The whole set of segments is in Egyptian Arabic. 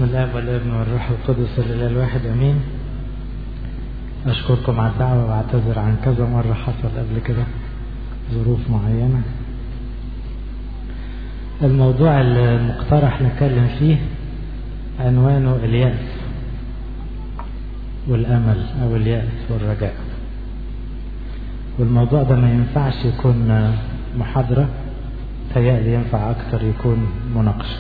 الاب والابن والروح القدس الاله الواحد امين اشكركم على الدعوه واعتذر عن كذا مره حصل قبل كده ظروف معينه الموضوع المقترح نتكلم فيه عنوانه اليأس والأمل أو اليأس والرجاء والموضوع ده ما ينفعش يكون محاضرة تهيألي ينفع أكتر يكون مناقشة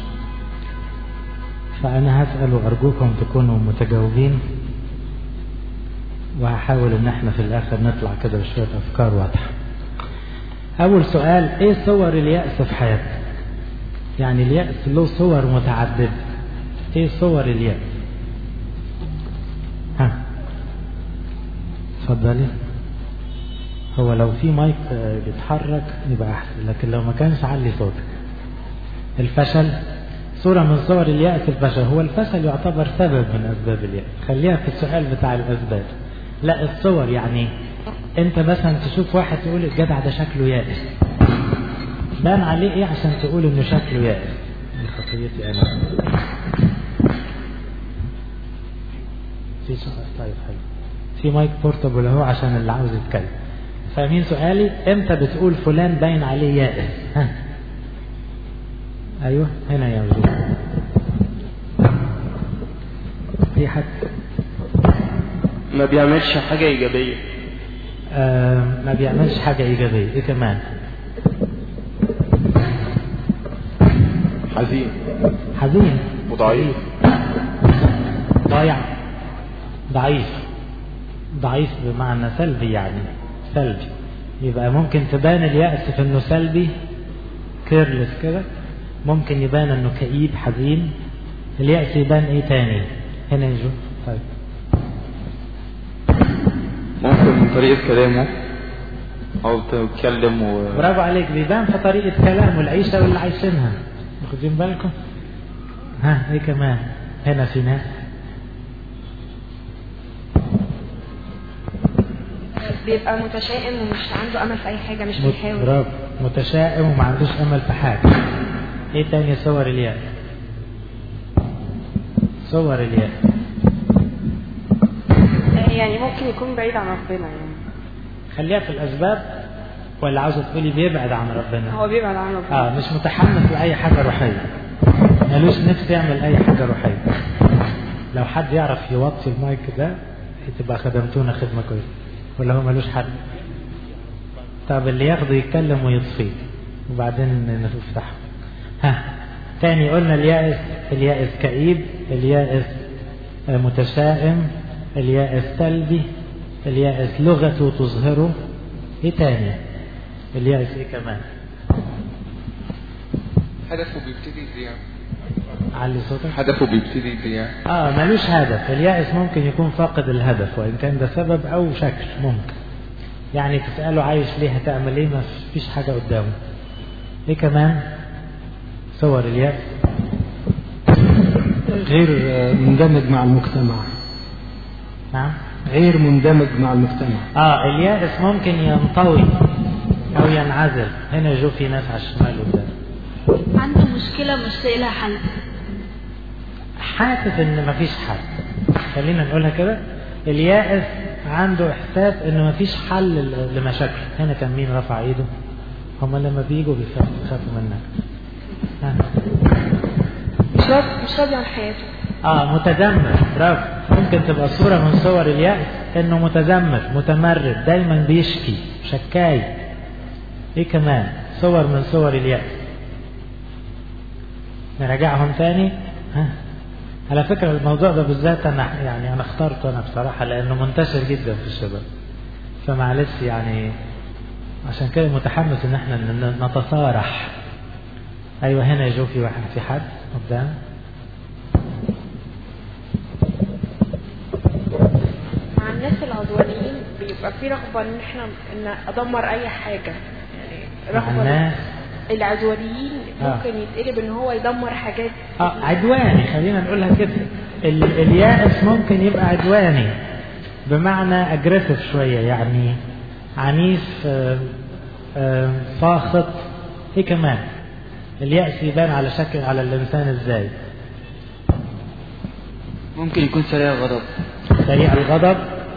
فأنا هسأل وأرجوكم تكونوا متجاوبين وهحاول إن احنا في الآخر نطلع كده بشوية أفكار واضحة أول سؤال إيه صور اليأس في حياتنا؟ يعني اليأس له صور متعددة ايه صور اليأس ها اتفضلي هو لو في مايك بيتحرك يبقى احسن لكن لو ما كانش علي صوتك الفشل صورة من صور اليأس الفشل هو الفشل يعتبر سبب من أسباب اليأس خليها في السؤال بتاع الأسباب لا الصور يعني أنت مثلا تشوف واحد تقول الجدع ده شكله يائس بان عليه ايه عشان تقول انه شكله يائس من خطيتي انا في سؤال طيب حلو في مايك بورتابل اهو عشان اللي عاوز يتكلم فاهمين سؤالي امتى بتقول فلان باين عليه يائس ها ايوه هنا يا وزير في حد ما بيعملش حاجة إيجابية آه ما بيعملش حاجة إيجابية إيه كمان حزين حزين وضعيف ضايع ضعيف ضعيف بمعنى سلبي يعني سلبي يبقى ممكن تبان اليأس في انه سلبي كيرلس كده ممكن يبان انه كئيب حزين اليأس يبان ايه تاني هنا يجو طيب ممكن من طريقة كلامه أو تتكلم و... برافو عليك بيبان في طريقة كلامه العيشة واللي عايشينها واخدين بالكم ها ايه كمان هنا في ناس بيبقى متشائم ومش عنده امل في اي حاجه مش مت- بيحاول برافو متشائم وما عندوش امل في حاجة ايه تاني صور اليأس صور اليأس يعني ممكن يكون بعيد عن ربنا يعني خليها في الاسباب ولا عاوزه تقولي بيبعد عن ربنا هو بيبعد عن ربنا اه مش متحمس لاي حاجه روحيه ملوش نفس يعمل اي حاجه روحيه لو حد يعرف يوطي المايك ده تبقى خدمتونا خدمه كويسه ولا هو ملوش حد طب اللي ياخده يتكلم ويطفيه وبعدين نفتحه ها تاني قلنا اليائس اليائس كئيب اليائس آه، متشائم اليائس سلبي اليائس لغته تظهره ايه تاني اليائس ايه كمان هدفه بيبتدي يضيع علي صوتك هدفه بيبتدي يضيع اه ملوش هدف اليائس ممكن يكون فاقد الهدف وان كان ده سبب او شكل ممكن يعني تسأله عايش ليه هتعمل ايه ما فيش حاجة قدامه ايه كمان صور اليأس غير مندمج مع المجتمع نعم غير مندمج مع المجتمع اه اليائس ممكن ينطوي او ينعزل هنا جو في ناس على الشمال قدام عنده مشكلة مش لاقي لها حل حاسس ان مفيش حل خلينا نقولها كده اليائس عنده احساس ان مفيش حل ل- لمشاكله هنا كان مين رفع ايده هما لما بيجوا بيخافوا بيخافوا منك ها. مش راضي مش راضي عن حياته اه متذمر برافو ممكن تبقى صورة من صور اليأس انه متذمر متمرد دايما بيشكي شكاي ايه كمان صور من صور اليأس نراجعهم تاني ها على فكرة الموضوع ده بالذات انا يعني انا اخترته انا بصراحة لانه منتشر جدا في الشباب فمعلش يعني عشان كده متحمس ان احنا ن- نتصارح ايوه هنا يجو في واحد في حد قدام مع الناس العدوانيين بيبقى في رغبه ان احنا ان ادمر اي حاجه يعني مع رغبه الناس العدوانيين آه. ممكن يتقلب ان هو يدمر حاجات اه عدواني خلينا نقولها كده ال- اليائس ممكن يبقى عدواني بمعنى اجريسيف شويه يعني عنيف آه، آه، ساخط ايه كمان اليأس يبان على شكل على الانسان ازاي ممكن يكون سريع غضب سريع الغضب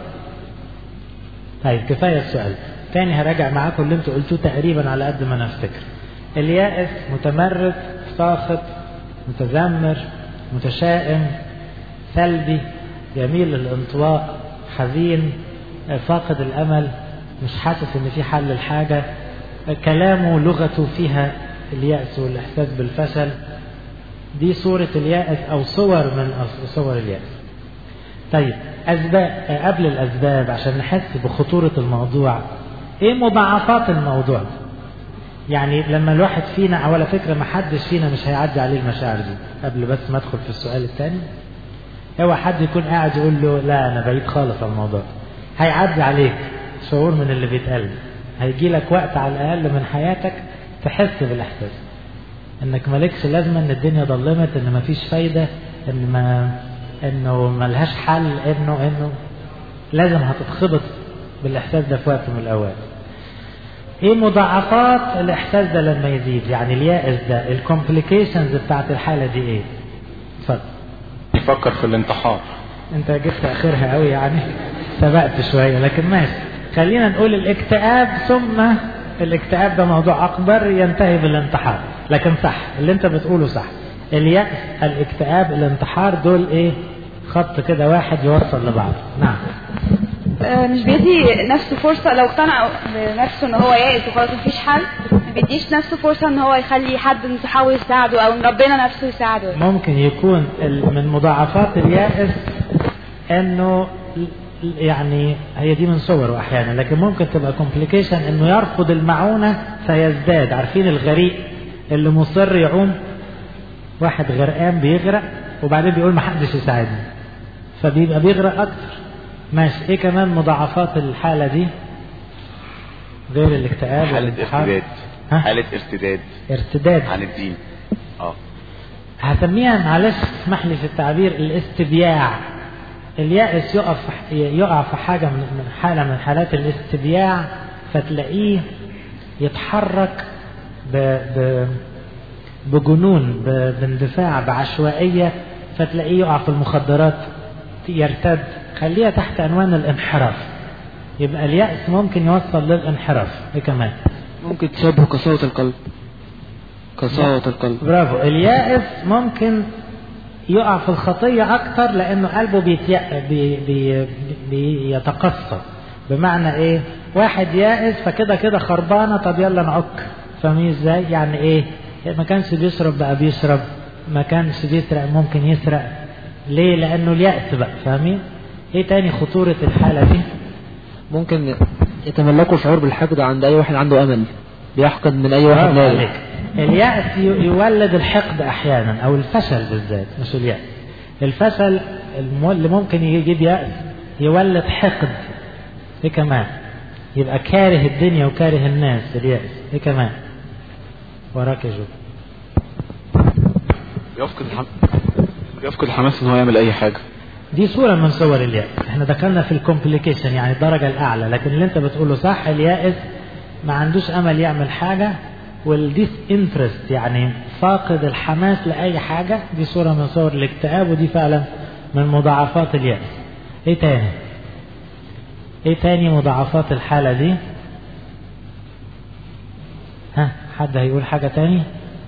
طيب كفاية السؤال تاني هراجع معاكم اللي انتوا قلتوه تقريبا على قد ما انا افتكر اليائس متمرد ساخط متذمر متشائم سلبي يميل للانطواء حزين فاقد الامل مش حاسس ان في حل الحاجة كلامه لغته فيها اليأس والإحساس بالفشل دي صورة اليأس أو صور من أص- صور اليأس طيب أسباب آه، قبل الأسباب عشان نحس بخطورة الموضوع إيه مضاعفات الموضوع ده؟ يعني لما الواحد فينا أو على فكرة ما حدش فينا مش هيعدي عليه المشاعر دي قبل بس ما أدخل في السؤال الثاني هو حد يكون قاعد يقول له لا أنا بعيد خالص عن الموضوع ده. هيعدي عليك شعور من اللي بيتقال هيجي لك وقت على الأقل من حياتك تحس بالإحساس انك مالكش لازمه ان الدنيا ضلمت ان مفيش فايده ان ما انه ملهاش حل انه انه لازم هتتخبط بالاحساس ده في وقت من الاوقات ايه مضاعفات الاحساس ده لما يزيد يعني اليائس ده الكومبليكيشنز بتاعت الحاله دي ايه اتفضل يفكر في الانتحار انت جبت اخرها قوي يعني سبقت شويه لكن ماشي خلينا نقول الاكتئاب ثم الاكتئاب ده موضوع اكبر ينتهي بالانتحار لكن صح اللي انت بتقوله صح اليأس الاكتئاب الانتحار دول ايه خط كده واحد يوصل لبعض نعم آه، مش بيدي نفسه فرصة لو اقتنع بنفسه ان هو يائس وخلاص مفيش حل ما بيديش نفسه فرصة ان هو يخلي حد من صحابه يساعده او ان ربنا نفسه يساعده ممكن يكون ال- من مضاعفات اليائس انه ل- يعني هي دي من صوره احيانا لكن ممكن تبقى كومبليكيشن انه يرفض المعونه فيزداد عارفين الغريق اللي مصر يعوم واحد غرقان بيغرق وبعدين بيقول ما حدش يساعدني فبيبقى بيغرق اكتر ماشي ايه كمان مضاعفات الحاله دي غير الاكتئاب حالة والانتحار؟ ارتداد ها؟ حالة ارتداد ارتداد عن الدين اه هسميها معلش اسمح لي في التعبير الاستبياع اليائس يقف يقع في حاجة من من حالة من حالات الاستبياع فتلاقيه يتحرك ب ب بجنون ب- باندفاع بعشوائية فتلاقيه يقع في المخدرات يرتد خليها تحت عنوان الانحراف يبقى اليأس ممكن يوصل للانحراف ايه كمان ممكن تشبه قساوة القلب قساوة القلب برافو اليائس ممكن يقع في الخطية أكتر لأنه قلبه بيتي... بي... بي... بيتقصى بمعنى إيه؟ واحد يائس فكده كده خربانة طب يلا نعك فاهمين إزاي؟ يعني إيه؟ ما كانش بيشرب بقى بيشرب ما كانش بيسرق ممكن يسرق ليه؟ لأنه اليأس بقى فاهمين؟ إيه تاني خطورة الحالة دي؟ ممكن يتملكوا شعور بالحقد عند اي واحد عنده امل بيحقد من اي واحد برافو ناجح عليك اليأس ي- يولد الحقد أحيانا أو الفشل بالذات مش اليأس الفشل الم- اللي ممكن يجيب يأس يولد حقد إيه كمان يبقى كاره الدنيا وكاره الناس اليأس إيه كمان وراك يا جو يفقد الحم... يفقد الحماس ان هو يعمل اي حاجة دي صورة من صور اليأس احنا دخلنا في الكومبليكيشن يعني الدرجة الأعلى لكن اللي انت بتقوله صح اليائس ما عندوش أمل يعمل حاجة والديس انترست يعني فاقد الحماس لأي حاجة دي صورة من صور الاكتئاب ودي فعلا من مضاعفات اليأس ايه تاني ايه تاني مضاعفات الحالة دي ها حد هيقول حاجة تاني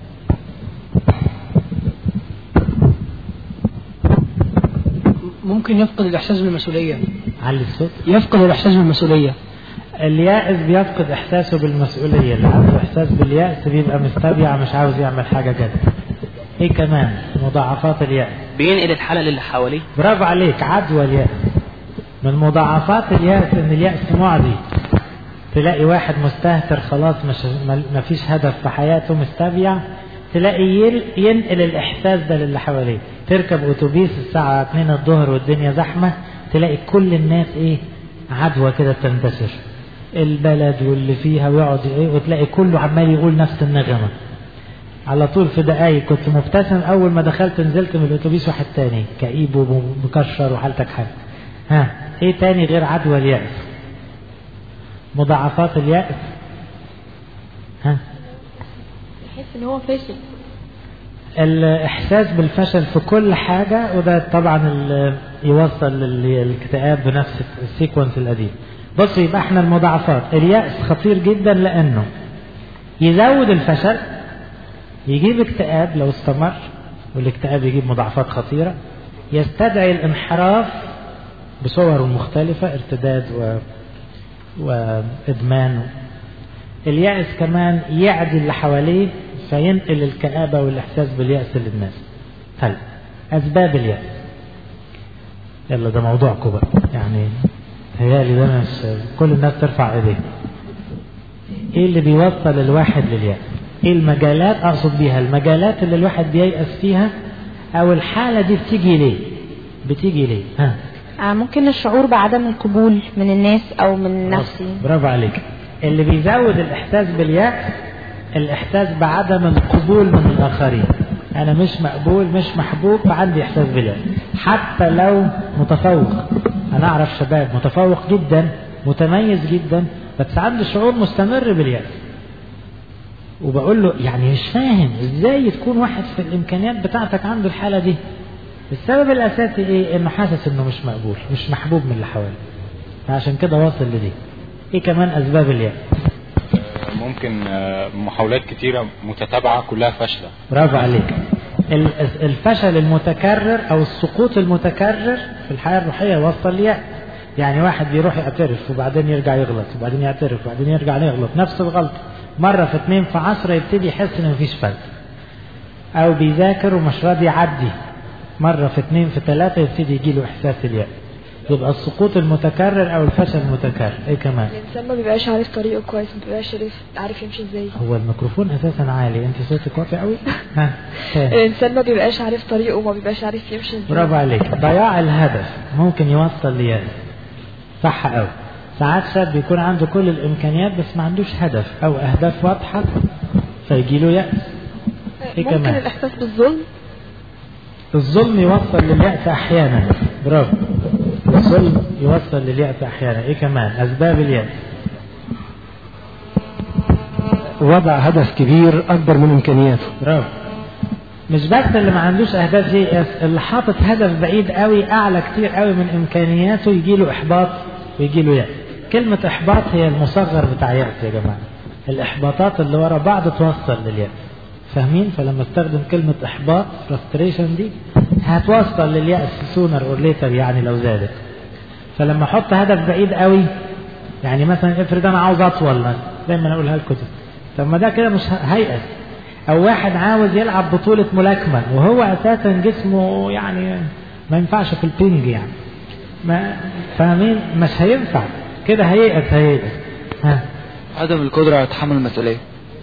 ممكن يفقد الإحساس بالمسؤولية علي الصوت يفقد الإحساس بالمسؤولية اليائس بيفقد احساسه بالمسؤوليه اللي عنده احساس بالياس بيبقى مستبيع مش عاوز يعمل حاجه جد ايه كمان مضاعفات الياس بينقل الحالة للي حواليه برافو عليك عدوى الياس من مضاعفات الياس ان الياس معدي تلاقي واحد مستهتر خلاص مش ما فيش هدف في حياته مستبيع تلاقي يل- ينقل الاحساس ده للي حواليه تركب اتوبيس الساعه 2 الظهر والدنيا زحمه تلاقي كل الناس ايه عدوى كده بتنتشر البلد واللي فيها ويقعد ايه وتلاقي كله عمال يقول نفس النغمه على طول في دقايق كنت مبتسم اول ما دخلت نزلت من الاتوبيس واحد تاني كئيب ومكشر وحالتك حال ها ايه تاني غير عدوى اليأس مضاعفات اليأس ها يحس ان هو فاشل الإحساس بالفشل في كل حاجة وده طبعا ال- يوصل للاكتئاب بنفس السيكونس القديم بصوا يبقى احنا المضاعفات اليأس خطير جدا لأنه يزود الفشل يجيب اكتئاب لو استمر والاكتئاب يجيب مضاعفات خطيرة يستدعي الانحراف بصوره مختلفة ارتداد و... وإدمان اليأس كمان يعدي اللي حواليه فينقل الكآبة والإحساس باليأس للناس طيب أسباب اليأس يلا ده موضوعكم بقى يعني هيالي ده مش كل الناس ترفع ايديها ايه اللي بيوصل الواحد لليأس ايه المجالات اقصد بيها المجالات اللي الواحد بييأس فيها او الحالة دي بتيجي ليه بتيجي ليه ها آه، ممكن الشعور بعدم القبول من الناس او من نفسي برافو عليك اللي بيزود الاحساس باليأس الاحساس بعدم القبول من الاخرين انا مش مقبول مش محبوب فعندي احساس باليأس حتى لو متفوق انا اعرف شباب متفوق جدا متميز جدا بس عنده شعور مستمر باليأس وبقول له يعني مش فاهم ازاي تكون واحد في الامكانيات بتاعتك عنده الحالة دي السبب الاساسي ايه انه حاسس انه مش مقبول مش محبوب من اللي حواليه فعشان كده واصل لدي ايه كمان اسباب اليأس ممكن آه، محاولات كتيرة متتابعة كلها فاشلة برافو عليك ال- الفشل المتكرر او السقوط المتكرر في الحياه الروحيه يوصل ليأس يعني واحد بيروح يعترف وبعدين يرجع يغلط وبعدين يعترف وبعدين يرجع يغلط نفس الغلطه مره في اتنين في عشرة يبتدي يحس ان مفيش فايده او بيذاكر ومش راضي يعدي مره في اتنين في ثلاثه يبتدي يجيله احساس اليأس يبقى السقوط المتكرر او الفشل المتكرر ايه كمان الانسان ما بيبقاش عارف طريقه كويس ما بيبقاش عارف عارف يمشي ازاي هو الميكروفون اساسا عالي انت صوتك واطي قوي ها تاني. الانسان ما بيبقاش عارف طريقه وما بيبقاش عارف يمشي ازاي برافو عليك ضياع الهدف ممكن يوصل ليأس صح قوي ساعات شاب بيكون عنده كل الامكانيات بس ما عندوش هدف او اهداف واضحه فيجي له يأس ايه ممكن كمان الاحساس بالظلم الظلم يوصل لليأس احيانا برافو الظلم يوصل لليأس احيانا ايه كمان اسباب اليأس وضع هدف كبير أكبر من إمكانياته برافو مش بس اللي ما عندوش اهداف ييأس اللي حاطط هدف بعيد قوي اعلى كتير قوي من امكانياته يجي له احباط ويجي له يأس كلمة احباط هي المصغر بتاع يأس يا جماعة الاحباطات اللي ورا بعض توصل لليأس فاهمين فلما استخدم كلمة احباط frustration دي هتوصل لليأس sooner or later يعني لو زادت فلما احط هدف بعيد قوي يعني مثلا افرض انا عاوز اطول مثلا دايما اقولها لكم طب ما ده كده مش ه- هيأس او واحد عاوز يلعب بطولة ملاكمة وهو اساسا جسمه يعني ما ينفعش في البينج يعني ما فاهمين مش هينفع كده هيئس هيئس ها عدم القدرة على تحمل المسؤولية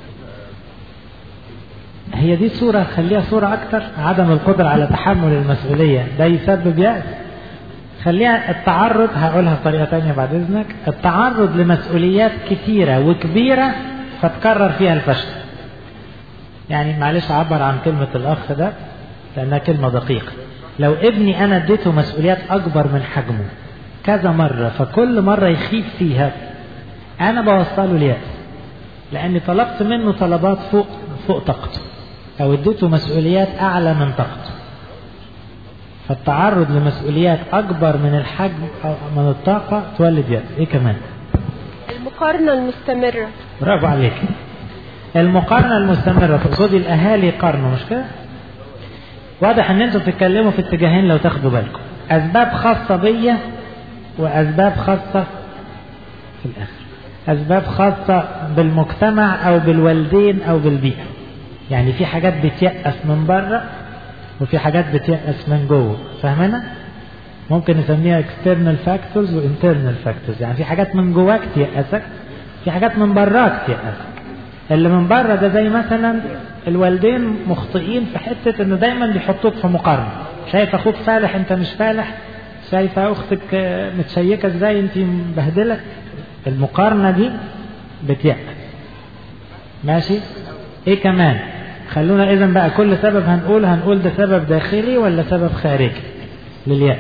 هي دي صورة خليها صورة أكتر عدم القدرة على تحمل المسؤولية ده يسبب يأس خليها التعرض هقولها بطريقة تانية بعد إذنك التعرض لمسؤوليات كثيرة وكبيرة فتكرر فيها الفشل يعني معلش أعبر عن كلمة الأخ ده لأنها كلمة دقيقة لو ابني أنا اديته مسؤوليات أكبر من حجمه كذا مرة فكل مرة يخيف فيها أنا بوصله اليأس لأني طلبت منه طلبات فوق فوق طاقته أو اديته مسؤوليات أعلى من طاقته فالتعرض لمسؤوليات أكبر من الحجم أو من الطاقة تولد يأس إيه كمان؟ المقارنة المستمرة برافو عليك المقارنة المستمرة تقصدي الأهالي يقارنوا مش كده؟ واضح إن أنتوا بتتكلموا في اتجاهين لو تاخدوا بالكم أسباب خاصة بيا وأسباب خاصة في الآخر أسباب خاصة بالمجتمع أو بالوالدين أو بالبيئة يعني في حاجات بتيأس من بره وفي حاجات بتيأس من جوه فاهمنا؟ ممكن نسميها external factors و internal factors يعني في حاجات من جواك تيأسك في حاجات من براك تيأسك اللي من بره ده زي مثلا الوالدين مخطئين في حتة انه دايما بيحطوك في مقارنة شايف اخوك فالح انت مش فالح شايفة اختك آه، متشيكة ازاي انت مبهدلة المقارنة دي بتيأس ماشي ايه كمان خلونا اذا بقى كل سبب هنقول هنقول ده سبب داخلي ولا سبب خارجي لليأس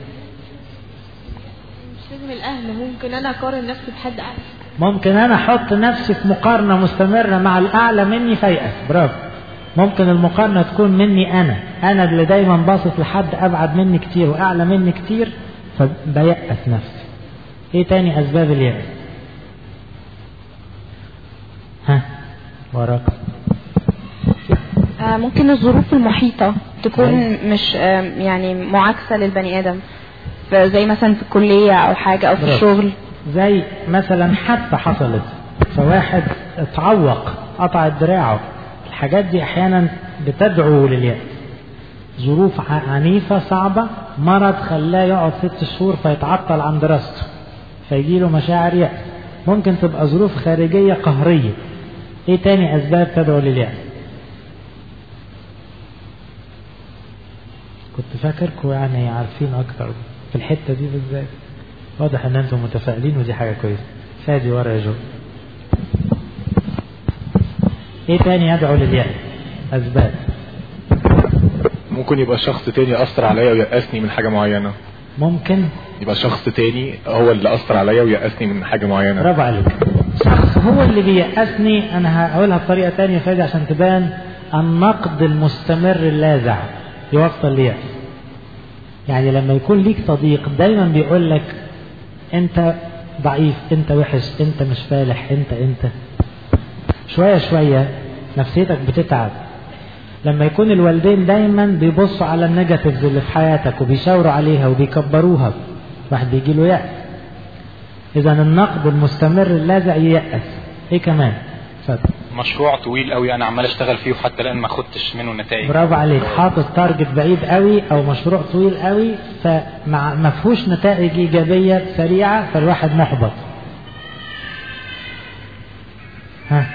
مش لازم الاهل ممكن انا اقارن نفسي بحد اعلى ممكن انا احط نفسي في مقارنة مستمرة مع الاعلى مني فيأس برافو ممكن المقارنة تكون مني أنا أنا اللي دايما باصص لحد أبعد مني كتير وأعلى مني كتير فبيأس نفسي إيه تاني أسباب اليأس ها وراك آه، ممكن الظروف المحيطة تكون مش آه، يعني معاكسة للبني آدم ف- زي مثلا في الكلية أو حاجة أو في برافو. الشغل زي مثلا حادثة حصلت فواحد اتعوق قطع دراعه الحاجات دي احيانا بتدعو لليأس ظروف ع- عنيفة صعبة مرض خلاه يقعد ست شهور فيتعطل عن دراسته فيجيله مشاعر يأس ممكن تبقى ظروف خارجية قهرية ايه تاني اسباب تدعو لليأس كنت فاكركم يعني عارفين اكتر في الحتة دي بالذات واضح ان انتم متفائلين ودي حاجة كويسة فادي ورا يا جو ايه تاني يدعو لليأس اسباب ممكن يبقى شخص تاني أثر عليا ويأسني من حاجة معينة ممكن يبقى شخص تاني هو اللي أثر عليا ويأسني من حاجة معينة برافو عليك شخص هو اللي بيأسني انا هقولها بطريقة تانية فادي عشان تبان النقد المستمر اللاذع يوصل ليأس يعني لما يكون ليك صديق دايما بيقول لك انت ضعيف انت وحش انت مش فالح انت انت شوية شوية نفسيتك بتتعب لما يكون الوالدين دايما بيبصوا على النيجاتيفز اللي في حياتك وبيشاوروا عليها وبيكبروها واحد بيجي له يأس اذا النقد المستمر اللاذع ييأس ايه كمان اتفضل مشروع طويل قوي انا عمال اشتغل فيه وحتى الان ما خدتش منه نتائج برافو عليك حاطط تارجت بعيد قوي او مشروع طويل قوي فمع ما فيهوش نتائج ايجابيه سريعه فالواحد محبط ها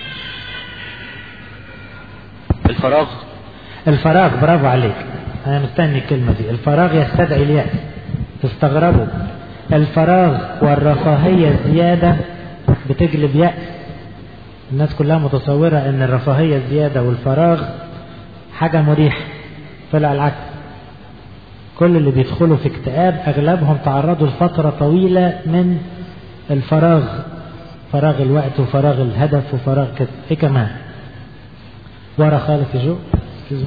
الفراغ الفراغ برافو عليك انا مستني الكلمه دي الفراغ يستدعي اليأس تستغربوا الفراغ والرفاهيه الزياده بتجلب يأس الناس كلها متصورة ان الرفاهية الزيادة والفراغ حاجة مريحة طلع العكس كل اللي بيدخلوا في اكتئاب اغلبهم تعرضوا لفترة طويلة من الفراغ فراغ الوقت وفراغ الهدف وفراغ كده ايه كمان ورا خالص يا جو ركزوا.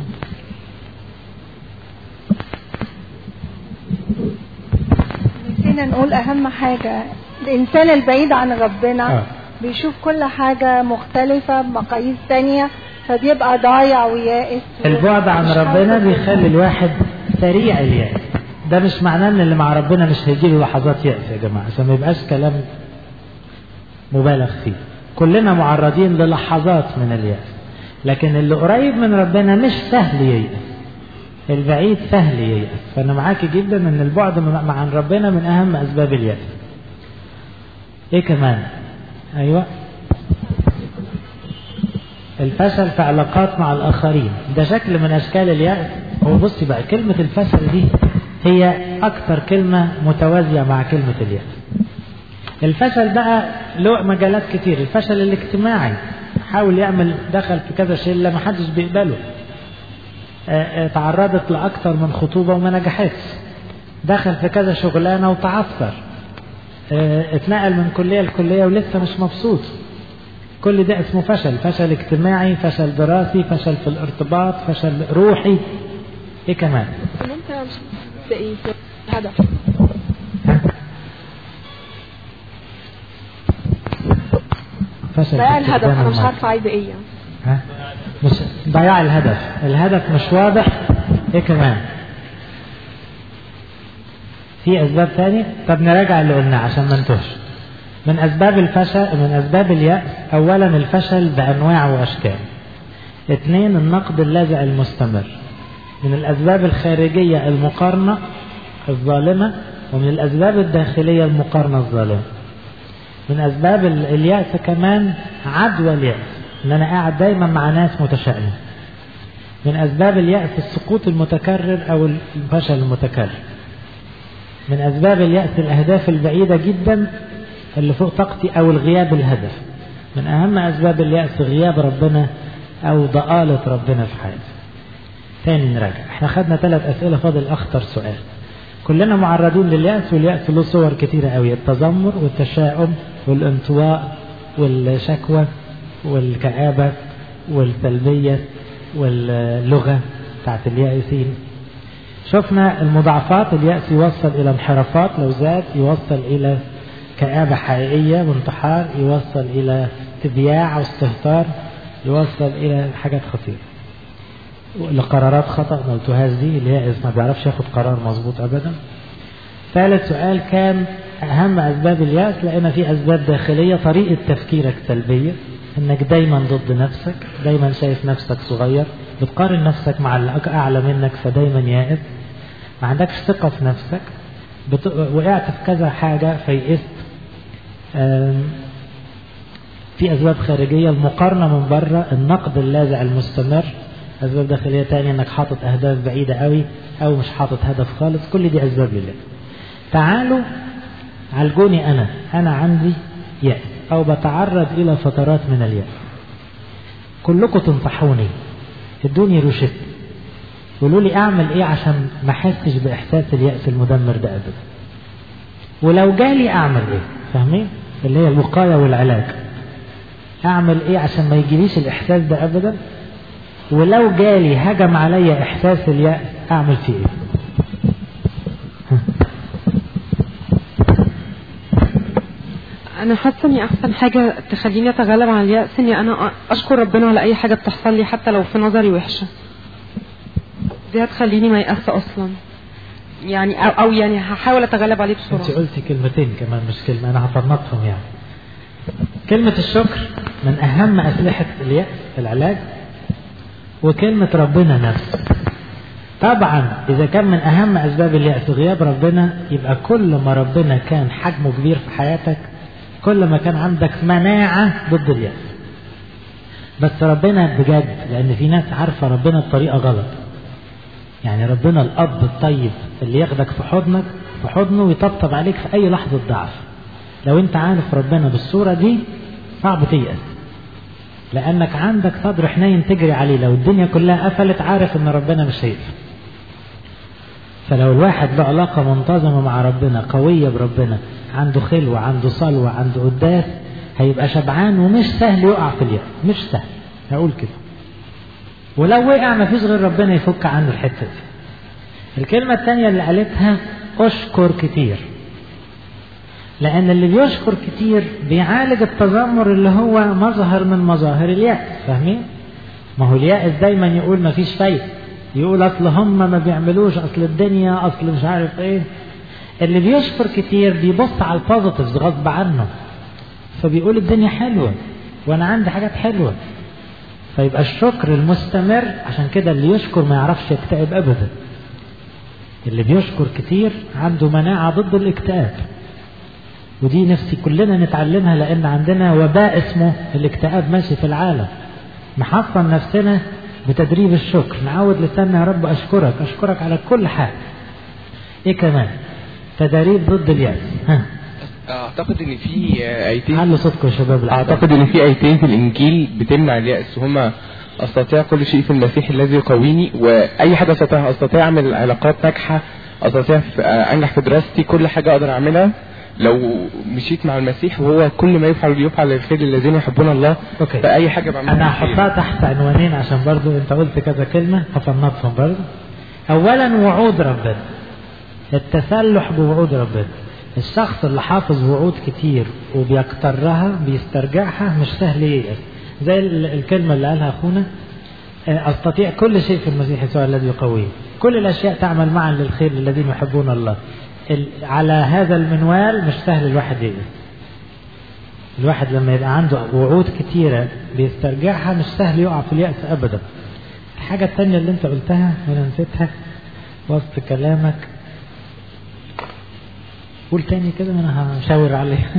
نسينا نقول أهم حاجة الإنسان البعيد عن ربنا آه. بيشوف كل حاجة مختلفة بمقاييس تانية فبيبقى ضايع ويائس البعد عن مش ربنا حاسس بيخلي الواحد سريع اليأس ده مش معناه ان اللي مع ربنا مش هيجيله لحظات يأس يا جماعة عشان ما يبقاش كلام مبالغ فيه كلنا معرضين للحظات من اليأس لكن اللي قريب من ربنا مش سهل ييأس البعيد سهل ييأس فأنا معاكي جدا ان البعد من- مع عن ربنا من أهم أسباب اليأس ايه كمان ايوه الفشل في علاقات مع الآخرين ده شكل من أشكال اليأس هو بصي بقى كلمة الفشل دي هي أكثر كلمة متوازية مع كلمة اليأس الفشل بقى له مجالات كتير الفشل الاجتماعي حاول يعمل دخل في كذا شلة ما حدش بيقبله آه، آه، تعرضت لأكثر من خطوبة وما نجحتش دخل في كذا شغلانة وتعثر آه، اتنقل من كلية لكلية ولسه مش مبسوط كل ده اسمه فشل فشل اجتماعي فشل دراسي فشل في الارتباط فشل روحي ايه كمان ان انت مش تلاقي هدف فشل ضياع في الهدف استخدام انا مش المال. عارفه عايزه ايه يعني ها؟ مش ضياع الهدف الهدف مش واضح ايه كمان في اسباب تاني طب نراجع اللي قلناه عشان ما نتوهش من اسباب الفشل من اسباب اليأس اولا الفشل بانواع واشكال اثنين النقد اللاذع المستمر من الاسباب الخارجية المقارنة الظالمة ومن الاسباب الداخلية المقارنة الظالمة من اسباب ال- اليأس كمان عدوى اليأس ان انا قاعد دايما مع ناس متشائمة من اسباب اليأس السقوط المتكرر او الفشل المتكرر من اسباب اليأس الاهداف البعيدة جدا اللي فوق طاقتي او الغياب الهدف من اهم اسباب اليأس غياب ربنا او ضآلة ربنا في حياتي تاني نراجع احنا خدنا ثلاث اسئلة فاضل اخطر سؤال كلنا معرضون لليأس واليأس له صور كتيرة قوي التذمر والتشاؤم والانطواء والشكوى والكآبة والسلبية واللغة بتاعت اليائسين شفنا المضاعفات اليأس يوصل إلى انحرافات لو زاد يوصل إلى كآبة حقيقية وانتحار يوصل إلى تبياع واستهتار يوصل إلى حاجات خطيرة لقرارات خطأ ما قلتوهاش دي اليائس ما بيعرفش ياخد قرار مظبوط أبدا ثالث سؤال كان أهم أسباب اليأس لأن في أسباب داخلية طريقة تفكيرك سلبية إنك دايما ضد نفسك دايما شايف نفسك صغير بتقارن نفسك مع اللي أعلى منك فدايما يائس ما عندكش ثقة في نفسك بت... وقعت في كذا حاجة فيئست في أسباب خارجية المقارنة من بره النقد اللاذع المستمر أسباب داخلية تانية إنك حاطط أهداف بعيدة قوي أو مش حاطط هدف خالص كل دي أسباب لله تعالوا عالجوني أنا أنا عندي يأس أو بتعرض إلى فترات من اليأس كلكم تنصحوني ادوني روشته قولوا لي اعمل ايه عشان ما احسش باحساس اليأس المدمر ده ابدا ولو جالي اعمل ايه فاهمين اللي هي الوقاية والعلاج اعمل ايه عشان ما يجيليش الاحساس ده ابدا ولو جالي هجم عليا احساس اليأس اعمل فيه ايه انا حاسه اني احسن حاجه تخليني اتغلب على اليأس اني انا اشكر ربنا على اي حاجه بتحصل لي حتى لو في نظري وحشه دي هتخليني ما يأس اصلا يعني او, أو يعني هحاول اتغلب عليه بسرعه انت قلتي كلمتين كمان مش كلمه انا هفنطهم يعني كلمة الشكر من أهم أسلحة اليأس في العلاج وكلمة ربنا نفسه طبعا إذا كان من أهم أسباب اليأس غياب ربنا يبقى كل ما ربنا كان حجمه كبير في حياتك كل ما كان عندك مناعة ضد اليأس بس ربنا بجد لأن في ناس عارفة ربنا بطريقة غلط يعني ربنا الأب الطيب اللي ياخدك في حضنك في حضنه ويطبطب عليك في أي لحظة ضعف لو أنت عارف ربنا بالصورة دي صعب تيأس لأنك عندك صدر حنين تجري عليه لو الدنيا كلها قفلت عارف إن ربنا مش هيقفل فلو الواحد له علاقة منتظمة مع ربنا قوية بربنا عنده خلوة عنده صلوة عنده قداس هيبقى شبعان ومش سهل يقع في اليأس مش سهل هقول كده ولو وقع ما فيش غير ربنا يفك عنه الحتة دي الكلمة الثانية اللي قالتها أشكر كتير لأن اللي بيشكر كتير بيعالج التذمر اللي هو مظهر من مظاهر اليأس فاهمين؟ ما هو اليأس دايما يقول ما فيش فايدة يقول أصل هم ما بيعملوش أصل الدنيا أصل مش عارف إيه اللي بيشكر كتير بيبص على البوزيتيفز غصب عنه فبيقول الدنيا حلوة وأنا عندي حاجات حلوة فيبقى الشكر المستمر عشان كده اللي يشكر ما يعرفش يكتئب أبدا اللي بيشكر كتير عنده مناعة ضد الاكتئاب ودي نفسي كلنا نتعلمها لأن عندنا وباء اسمه الاكتئاب ماشي في العالم نحصن نفسنا بتدريب الشكر نعود لساننا يا رب أشكرك أشكرك على كل حاجة إيه كمان تدريب ضد اليأس ها اعتقد ان في ايتين علوا صوتكم يا شباب اعتقد ان في ايتين في الانجيل بتمنع اليأس هما استطيع كل شيء في المسيح الذي يقويني واي حاجه استطيع استطيع اعمل علاقات ناجحه استطيع انجح في دراستي كل حاجه اقدر اعملها لو مشيت مع المسيح وهو كل ما يفعل يفعل للخير الذين يحبون الله أوكي. فاي حاجه بعملها انا هحطها تحت عنوانين عشان برضو انت قلت كذا كلمه هفنطهم برضو اولا وعود ربنا التسلح بوعود ربنا الشخص اللي حافظ وعود كتير وبيكترها بيسترجعها مش سهل ييأس زي الكلمة اللي قالها أخونا أستطيع كل شيء في المسيح يسوع الذي يقويه كل الأشياء تعمل معا للخير للذين يحبون الله على هذا المنوال مش سهل الواحد ييأس الواحد لما يبقى عنده وعود كتيرة بيسترجعها مش سهل يقع في اليأس أبدا الحاجة الثانية اللي انت قلتها وانا نسيتها وسط كلامك قول تاني كده انا هشاور عليه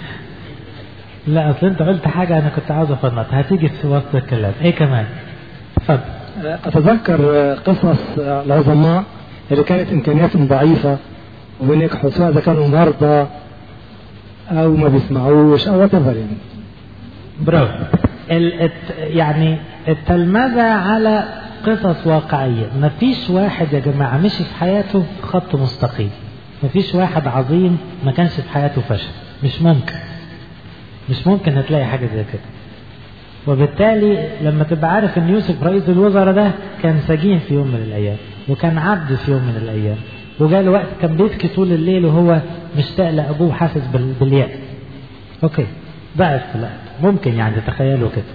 لا اصل انت قلت حاجة انا كنت عاوز افنطها هتيجي في وسط الكلام ايه كمان اتفضل اتذكر قصص العظماء اللي كانت امكانياتهم ضعيفة ونجحوا سواء اذا كانوا مرضى او ما بيسمعوش او وات يعني برافو ال يعني التلمذة على قصص واقعية مفيش واحد يا جماعة مشي في حياته خط مستقيم مفيش واحد عظيم ما كانش في حياته فشل مش ممكن مش ممكن هتلاقي حاجة زي كده وبالتالي لما تبقى عارف ان يوسف رئيس الوزراء ده كان سجين في يوم من الايام وكان عبد في يوم من الايام وجاء وقت كان بيبكي طول الليل وهو مشتاق لابوه حاسس بال- باليأس اوكي ضعف في الوقت ممكن يعني تتخيلوا كده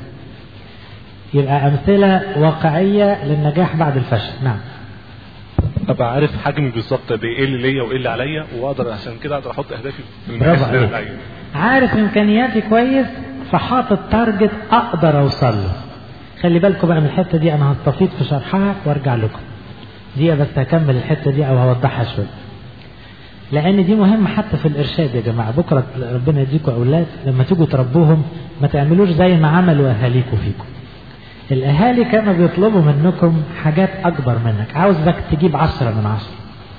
يبقى امثله واقعيه للنجاح بعد الفشل نعم ابقى عارف حجمي بالظبط قد ايه اللي ليا وايه اللي عليا واقدر عشان كده اقدر احط اهدافي في برافو المقاس اللي عليك. عليا عارف امكانياتي كويس فحاطط تارجت اقدر اوصل له خلي بالكم بقى من الحته دي انا هستفيض في شرحها وارجع لكم دي بس هكمل الحته دي او هوضحها شويه لان دي مهمه حتى في الارشاد يا جماعه بكره ربنا يديكم اولاد لما تيجوا تربوهم ما تعملوش زي ما عملوا اهاليكم فيكم الاهالي كانوا بيطلبوا منكم حاجات اكبر منك عاوزك تجيب عشرة من عشرة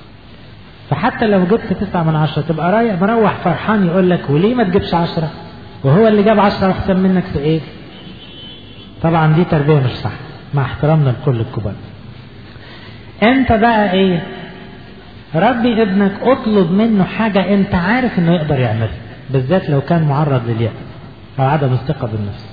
فحتى لو جبت تسعة من عشرة تبقى رايح مروح فرحان يقول لك وليه ما تجيبش عشرة وهو اللي جاب عشرة أحسن منك في إيه طبعا دي تربية مش صح مع احترامنا لكل الكبار انت بقى ايه ربي ابنك اطلب منه حاجة انت عارف انه يقدر يعملها بالذات لو كان معرض لليأس او عدم الثقة بالنفس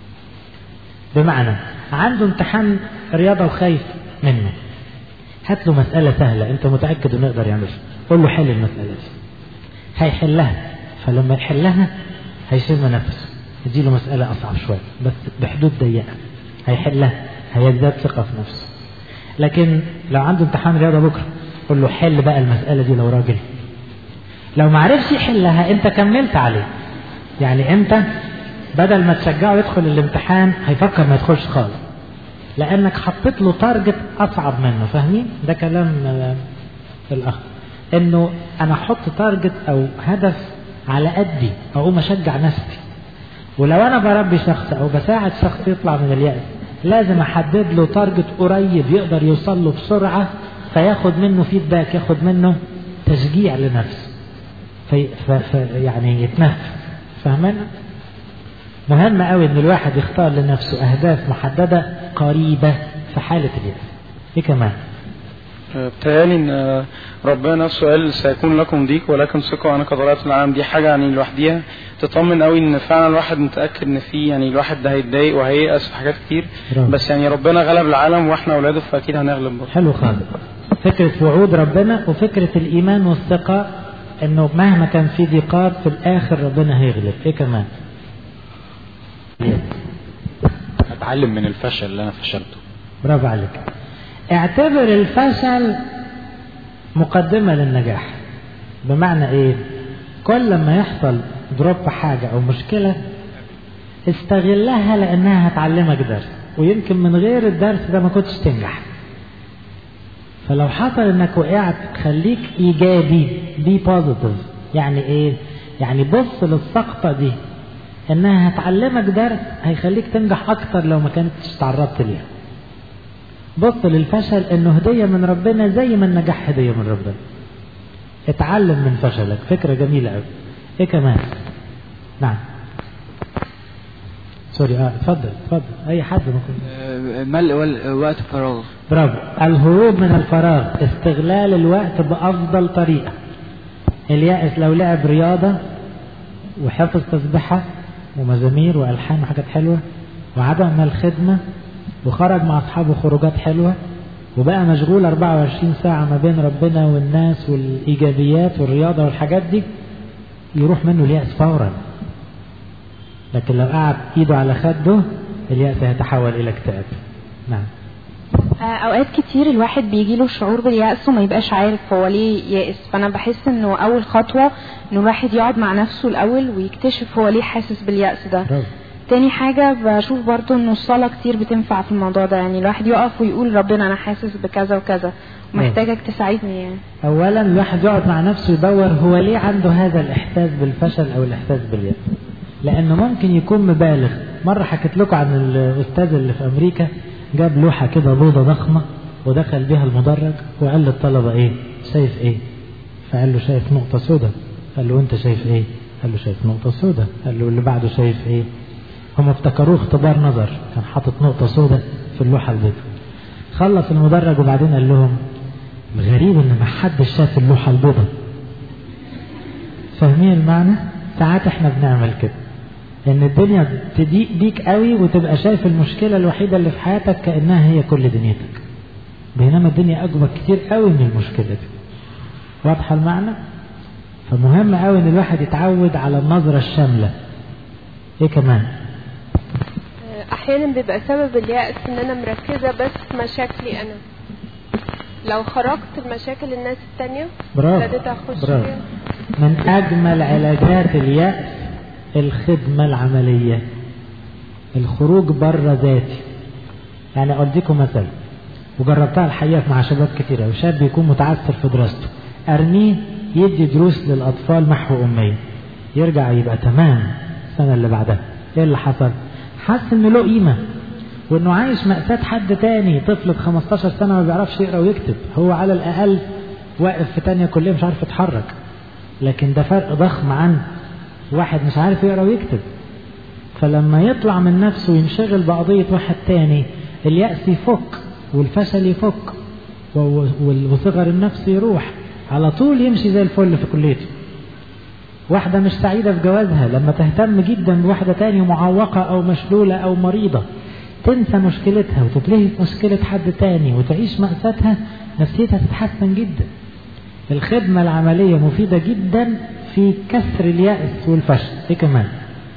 بمعنى عنده امتحان رياضة وخايف منه هات له مسألة سهلة انت متأكد انه يقدر يعملها قول له حل المسألة دي هيحلها فلما يحلها هيشم نفسه اديله مسألة أصعب شوية بس بحدود ضيقة هيحلها هيزداد ثقة في نفسه لكن لو عنده امتحان رياضة بكرة قول له حل بقى المسألة دي لو راجل لو ما عرفش يحلها انت كملت عليه يعني انت بدل ما تشجعه يدخل الامتحان هيفكر ما يدخلش خالص لانك حطيت له تارجت اصعب منه فاهمين ده كلام آه، الاخ انه انا احط تارجت او هدف على قدي اقوم اشجع نفسي ولو انا بربي شخص او بساعد شخص يطلع من اليأس لازم احدد له تارجت قريب يقدر يوصل له بسرعة فياخد منه فيدباك ياخد منه تشجيع لنفسه في ف ف يعني يتنفس فاهمين مهم قوي ان الواحد يختار لنفسه اهداف محددة قريبة في حالة اليأس ايه كمان بتهيألي ان ربنا نفسه قال سيكون لكم ضيق ولكن ثقوا انا قد غلبت العالم دي حاجه يعني لوحديها تطمن قوي ان فعلا الواحد متاكد ان في يعني الواحد ده هيتضايق وهييأس في حاجات كتير برافو. بس يعني ربنا غلب العالم واحنا اولاده فاكيد هنغلب برضه حلو خالص فكرة وعود ربنا وفكرة الإيمان والثقة إنه مهما كان في ضيقات في الآخر ربنا هيغلب إيه كمان؟ اتعلم من الفشل اللي انا فشلته برافو عليك اعتبر الفشل مقدمة للنجاح بمعنى ايه كل ما يحصل دروب حاجة او مشكلة استغلها لانها هتعلمك درس ويمكن من غير الدرس ده ما كنتش تنجح فلو حصل انك وقعت خليك ايجابي بي بوزيتيف يعني ايه يعني بص للسقطة دي انها هتعلمك درس هيخليك تنجح اكتر لو ما كنتش تعرضت ليها بص للفشل انه هدية من ربنا زي ما النجاح هدية من ربنا اتعلم من فشلك فكرة جميلة قوي ايه كمان نعم سوري اه اتفضل اتفضل اي حد ممكن ملء وال- وقت فراغ برافو الهروب من الفراغ استغلال الوقت بافضل طريقة اليائس لو لعب رياضة وحفظ تسبحة ومزامير والحان وحاجات حلوة وعدم الخدمة وخرج مع اصحابه خروجات حلوة وبقى مشغول 24 ساعة ما بين ربنا والناس والإيجابيات والرياضة والحاجات دي يروح منه اليأس فورا لكن لو قعد إيده على خده اليأس هيتحول إلى اكتئاب نعم آه، اوقات كتير الواحد بيجي له شعور باليأس وما يبقاش عارف هو ليه يائس فانا بحس انه اول خطوة انه الواحد يقعد مع نفسه الاول ويكتشف هو ليه حاسس باليأس ده برافو. تاني حاجة بشوف برضو انه الصلاة كتير بتنفع في الموضوع ده يعني الواحد يقف ويقول ربنا انا حاسس بكذا وكذا ومحتاجك تساعدني يعني أولا الواحد يقعد مع نفسه يدور هو ليه عنده هذا الإحساس بالفشل أو الإحساس باليأس لأنه ممكن يكون مبالغ مرة حكيت لكم عن الأستاذ اللي في أمريكا جاب لوحة كده بوضة ضخمة ودخل بها المدرج وقال للطلبة إيه شايف إيه فقال له شايف نقطة سوداء قال له أنت شايف إيه قال له شايف نقطة سوداء قال له اللي بعده شايف إيه هم افتكروه اختبار نظر كان حاطط نقطة سوداء في اللوحة البيضاء خلص المدرج وبعدين قال لهم الغريب ان ما حدش شاف اللوحة البيضاء فاهمين المعنى ساعات احنا بنعمل كده ان الدنيا تضيق بيك قوي وتبقى شايف المشكلة الوحيدة اللي في حياتك كأنها هي كل دنيتك بينما الدنيا أكبر كتير قوي من المشكلة دي واضحة المعنى فمهم قوي ان الواحد يتعود على النظرة الشاملة ايه كمان احيانا بيبقى سبب اليأس ان انا مركزة بس في مشاكلي انا لو خرجت المشاكل الناس التانية برافو ابتديت اخش برافو فيها من أجمل علاجات اليأس الخدمة العملية الخروج بره ذاتي يعني أديكم مثل وجربتها الحقيقة مع شباب كتير وشاب يكون متعثر في دراسته أرميه يدي دروس للأطفال محو أمية يرجع يبقى تمام السنة اللي بعدها إيه اللي حصل؟ حس إنه له قيمة وإنه عايش مأساة حد تاني طفل ب 15 سنة ما بيعرفش يقرأ ويكتب هو على الأقل واقف في تانية كلية مش عارف يتحرك لكن ده فرق ضخم عن واحد مش عارف يقرا ويكتب فلما يطلع من نفسه وينشغل بقضية واحد تاني اليأس يفك والفشل يفك وصغر النفس يروح على طول يمشي زي الفل في كليته واحدة مش سعيدة في جوازها لما تهتم جدا بواحدة تانية معوقة أو مشلولة أو مريضة تنسى مشكلتها وتتلهي في مشكلة حد تاني وتعيش مأساتها نفسيتها تتحسن جدا الخدمة العملية مفيدة جدا في كسر اليأس والفشل ايه كمان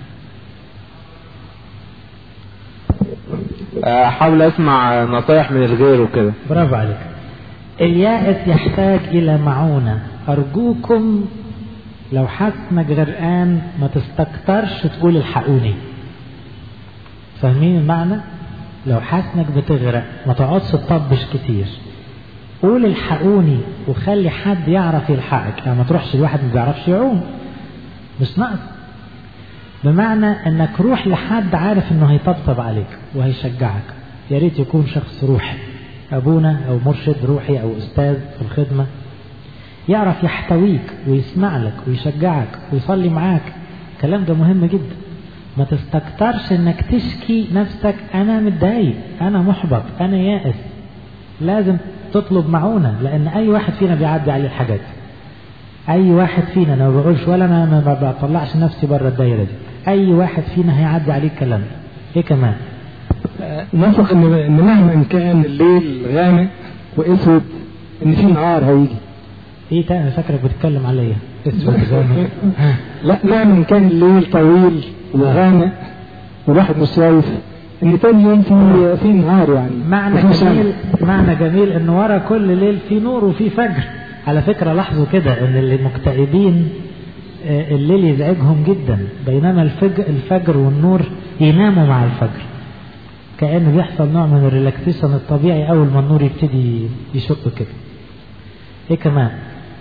احاول اسمع نصايح من الغير وكده برافو عليك اليائس يحتاج الى معونة ارجوكم لو حاسس انك غرقان ما تستكترش تقول الحقوني فاهمين المعنى لو حاسس انك بتغرق ما تقعدش تطبش كتير قول الحقوني وخلي حد يعرف يلحقك يعني ما تروحش الواحد ما بيعرفش يعوم مش ناقص بمعنى انك روح لحد عارف انه هيطبطب عليك وهيشجعك يا ريت يكون شخص روحي ابونا او مرشد روحي او استاذ في الخدمه يعرف يحتويك ويسمع لك ويشجعك ويصلي معاك الكلام ده مهم جدا ما تستكترش انك تشكي نفسك انا متضايق انا محبط انا يائس لازم تطلب معونة لأن أي واحد فينا بيعدي عليه الحاجات أي واحد فينا أنا ما بقولش ولا أنا ما بطلعش نفسي بره الدايرة دي أي واحد فينا هيعدي عليه الكلام إيه كمان؟ نثق إن إن مهما كان الليل غامق وأسود إن في نهار هيجي. إيه تاني أنا فاكرك بتتكلم عليا أسود غامق لا مهما كان الليل طويل وغامق والواحد مش شايف ان تاني يوم في في نهار يعني معنى جميل معنى جميل ان ورا كل ليل في نور وفي فجر على فكره لاحظوا كده ان اللي مكتئبين الليل يزعجهم جدا بينما الفجر الفجر والنور يناموا مع الفجر كأنه بيحصل نوع من الريلاكسيشن الطبيعي اول ما النور يبتدي يشق كده ايه كمان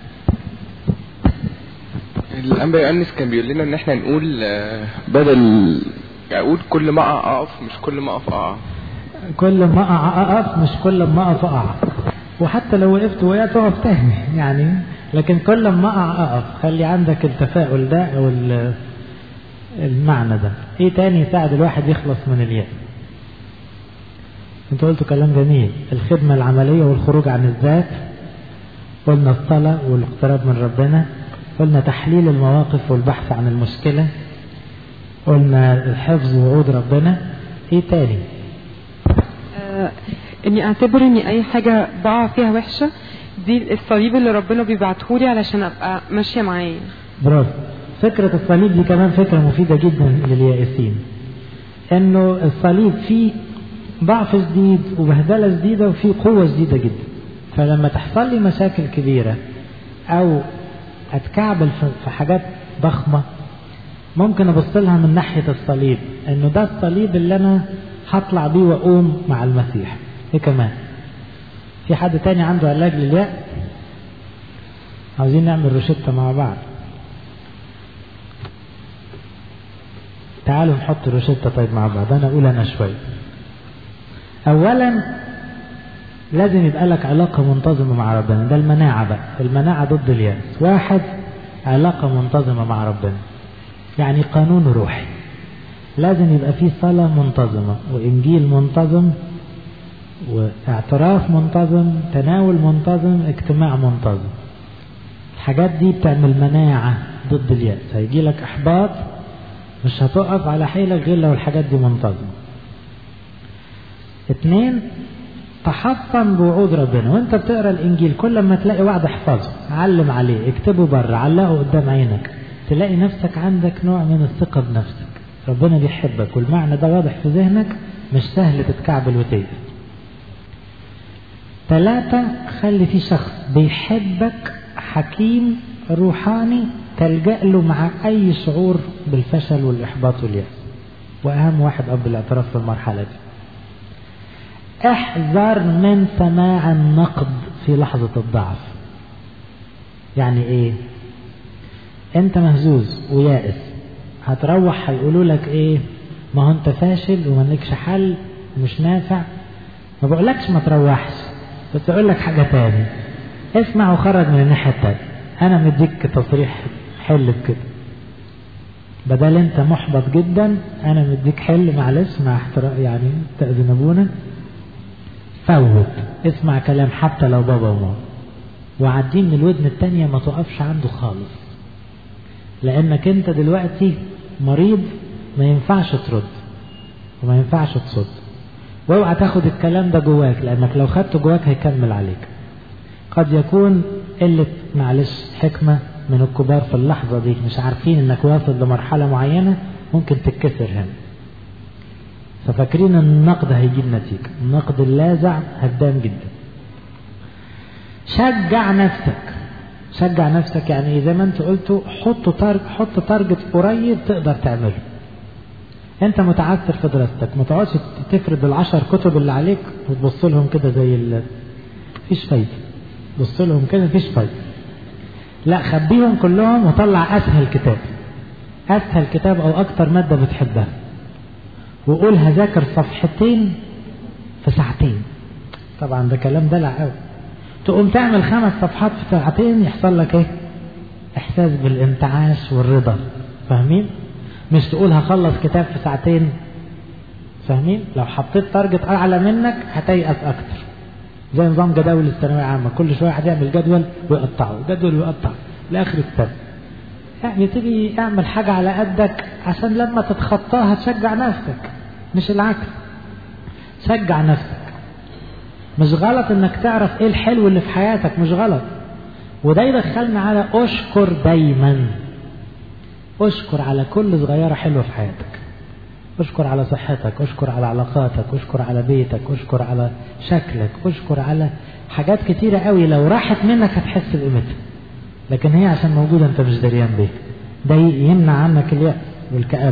الانبا يؤنس كان بيقول لنا ان احنا نقول بدل اقول كل ما اقع اقف مش كل ما اقف اقع كل ما اقع اقف مش كل ما اقف اقع وحتى لو وقفت وقعت اقف تاني يعني لكن كل ما اقع اقف خلي عندك التفاؤل ده او المعنى ده ايه تاني يساعد الواحد يخلص من اليأس انتوا قلتوا كلام جميل الخدمة العملية والخروج عن الذات قلنا الصلاة والاقتراب من ربنا قلنا تحليل المواقف والبحث عن المشكلة قلنا الحفظ وعود ربنا ايه تاني آه اني اعتبر اني اي حاجة بقع فيها وحشة دي الصليب اللي ربنا بيبعتهولي علشان ابقى ماشية معاه برافو فكرة الصليب دي كمان فكرة مفيدة جدا لليائسين انه الصليب فيه ضعف شديد وبهدلة شديدة وفيه قوة شديدة جدا فلما تحصل لي مشاكل كبيرة او اتكعبل في حاجات ضخمة ممكن ابص لها من ناحية الصليب انه ده الصليب اللي انا هطلع بيه واقوم مع المسيح ايه كمان في حد تاني عنده علاج لليأس عاوزين نعمل روشتة مع بعض تعالوا نحط روشتة طيب مع بعض انا اقول انا شوي اولا لازم يبقى لك علاقة منتظمة مع ربنا ده المناعة بقى المناعة ضد اليأس واحد علاقة منتظمة مع ربنا يعني قانون روحي لازم يبقى فيه صلاة منتظمة وإنجيل منتظم واعتراف منتظم تناول منتظم اجتماع منتظم الحاجات دي بتعمل مناعة ضد اليأس هيجي لك إحباط مش هتقف على حيلك غير لو الحاجات دي منتظمة اتنين تحصن بوعود ربنا وانت بتقرا الانجيل كل ما تلاقي وعد احفظه علم عليه اكتبه بره علقه قدام عينك تلاقي نفسك عندك نوع من الثقة بنفسك ربنا بيحبك والمعنى ده واضح في ذهنك مش سهل تتكعبل وتيأس ثلاثة خلي في شخص بيحبك حكيم روحاني تلجأ له مع أي شعور بالفشل والإحباط واليأس وأهم واحد أب الاعتراف في المرحلة دي احذر من سماع النقد في لحظة الضعف يعني ايه انت مهزوز ويائس هتروح هيقولوا لك ايه ما هو انت فاشل ومالكش حل ومش نافع ما بقولكش ما تروحش بس اقول لك حاجة تاني اسمع وخرج من الناحية التانية انا مديك تصريح حل بكده بدل انت محبط جدا انا مديك حل معلش مع احترام يعني تأذن ابونا فوت اسمع كلام حتى لو بابا وماما وعديه من الودن التانية ما تقفش عنده خالص لانك انت دلوقتي مريض ما ينفعش ترد وما ينفعش تصد واوعى تاخد الكلام ده جواك لانك لو خدته جواك هيكمل عليك قد يكون قلة معلش حكمة من الكبار في اللحظة دي مش عارفين انك واصل لمرحلة معينة ممكن تتكسر هنا ففاكرين ان النقد هيجيب نتيجة النقد اللاذع هدام جدا شجع نفسك شجع نفسك يعني زي ما انت قلتوا حط تارج حط تارجت قريب تقدر تعمله انت متعثر في دراستك ما تقعدش تفرد العشر كتب اللي عليك وتبص لهم كده زي ال مفيش فايده بص لهم كده مفيش فايده لا خبيهم كلهم وطلع اسهل كتاب اسهل كتاب او اكتر ماده بتحبها وقول هذاكر صفحتين في ساعتين طبعا ده كلام دلع قوي تقوم تعمل خمس صفحات في ساعتين يحصل لك ايه احساس بالانتعاش والرضا فاهمين مش تقول هخلص كتاب في ساعتين فاهمين لو حطيت تارجت اعلى منك هتيأس اكتر زي نظام جداول الثانويه العامه كل شويه واحد يعمل جدول ويقطعه جدول ويقطع لاخر السنه يعني تيجي اعمل حاجه على قدك عشان لما تتخطاها تشجع نفسك مش العكس شجع نفسك مش غلط انك تعرف ايه الحلو اللي في حياتك مش غلط وده يدخلنا على اشكر دايما اشكر على كل صغيره حلوه في حياتك اشكر على صحتك اشكر على علاقاتك اشكر على بيتك اشكر على شكلك اشكر على حاجات كتيرة قوي لو راحت منك هتحس بقيمتها لكن هي عشان موجودة انت مش دريان بيها ده يمنع عنك اليأس والكآبة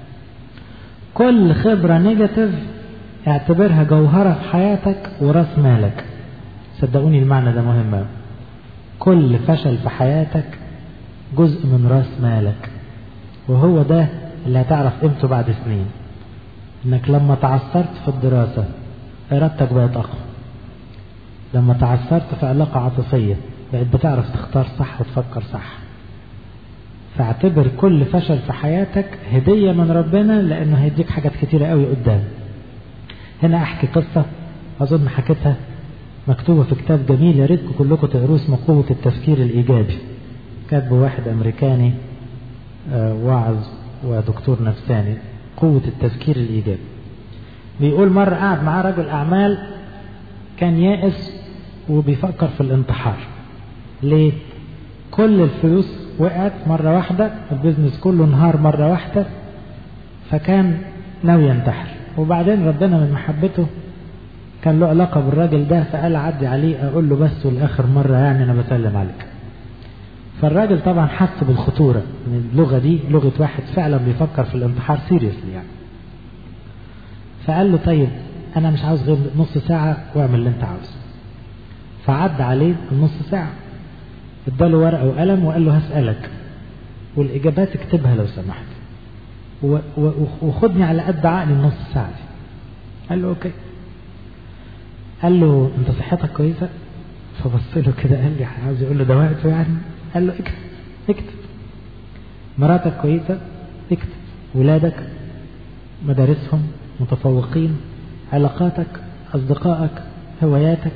كل خبرة نيجاتيف اعتبرها جوهرة في حياتك وراس مالك صدقوني المعنى ده مهم قوي كل فشل في حياتك جزء من راس مالك وهو ده اللي هتعرف قيمته بعد سنين انك لما تعثرت في الدراسة ارادتك بقت اقوى لما تعثرت في علاقة عاطفية بقت بتعرف تختار صح وتفكر صح فاعتبر كل فشل في حياتك هدية من ربنا لانه هيديك حاجات كتيرة قوي قدام هنا احكي قصة اظن حكيتها مكتوبة في كتاب جميل يا ريتكم كلكم تقروه اسمه قوة التفكير الايجابي كاتبه واحد امريكاني واعظ ودكتور نفساني قوة التفكير الإيجابي بيقول مرة قعد معاه رجل أعمال كان يائس وبيفكر في الانتحار ليه؟ كل الفلوس وقعت مرة واحدة البيزنس كله انهار مرة واحدة فكان ناوي ينتحر وبعدين ربنا من محبته كان له علاقة بالراجل ده فقال عدي عليه أقول له بس والآخر مرة يعني أنا بسلم عليك فالراجل طبعا حس بالخطورة ان اللغة دي لغة واحد فعلا بيفكر في الانتحار سيريسلي يعني فقال له طيب انا مش عاوز غير نص ساعة واعمل اللي انت عاوزه فعد عليه النص ساعة اداله ورقة وقلم وقال له هسألك والاجابات اكتبها لو سمحت وخدني على قد عقلي النص ساعة دي قال له اوكي قال له انت صحتك كويسة فبص له كده قال لي عاوز يقول له ده وقته يعني قال له اكتب اكتب مراتك كويسة اكتب ولادك مدارسهم متفوقين علاقاتك أصدقائك هواياتك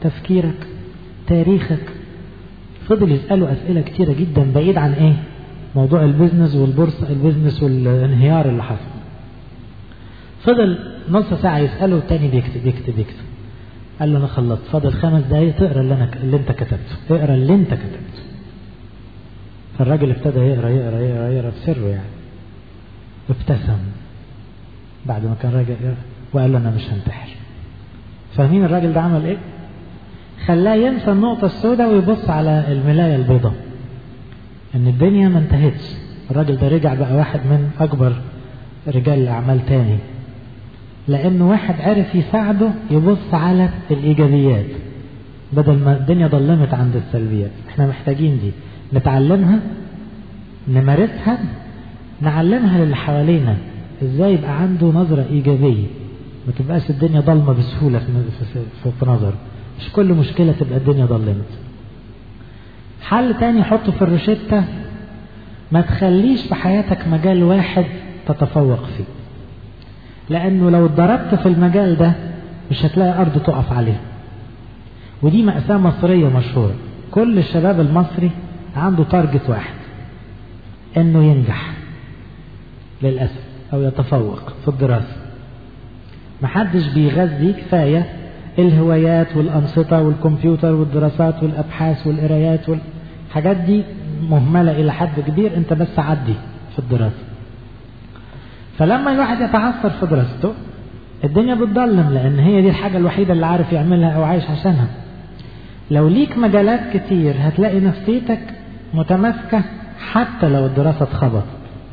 تفكيرك تاريخك فضل يسأله أسئلة كتيرة جدا بعيد عن إيه موضوع البيزنس والبورصة البيزنس والانهيار اللي حصل فضل نص ساعة يسأله والتاني بيكتب يكتب يكتب قال له أنا خلصت فاضل خمس دقايق تقرا اللي أنا اللي أنت كتبته اقرا اللي أنت كتبته فالراجل ابتدى يقرا يقرا يقرا يقرا في سره يعني ابتسم بعد ما كان راجع يقرا وقال له أنا مش هنتحر فاهمين الراجل ده عمل إيه؟ خلاه ينسى النقطة السوداء ويبص على الملاية البيضاء ان الدنيا ما انتهتش الراجل ده رجع بقى واحد من اكبر رجال الاعمال تاني لانه واحد عرف يساعده يبص على الايجابيات بدل ما الدنيا ظلمت عند السلبيات احنا محتاجين دي نتعلمها نمارسها نعلمها للي حوالينا ازاي يبقى عنده نظرة ايجابية ما تبقاش الدنيا ضلمة بسهولة في, في, في نظره مش كل مشكلة تبقى الدنيا ضلمت حل تاني حطه في الروشتة ما تخليش في حياتك مجال واحد تتفوق فيه لأنه لو اتضربت في المجال ده مش هتلاقي أرض تقف عليها ودي مأساة مصرية مشهورة كل الشباب المصري عنده تارجت واحد انه ينجح للأسف أو يتفوق في الدراسة محدش بيغذي كفاية الهوايات والأنشطة والكمبيوتر والدراسات والأبحاث والقرايات والحاجات دي مهملة إلى حد كبير أنت بس عدي في الدراسة فلما الواحد يتعثر في دراسته الدنيا بتضلم لأن هي دي الحاجة الوحيدة اللي عارف يعملها أو عايش عشانها لو ليك مجالات كتير هتلاقي نفسيتك متماسكة حتى لو الدراسة اتخبطت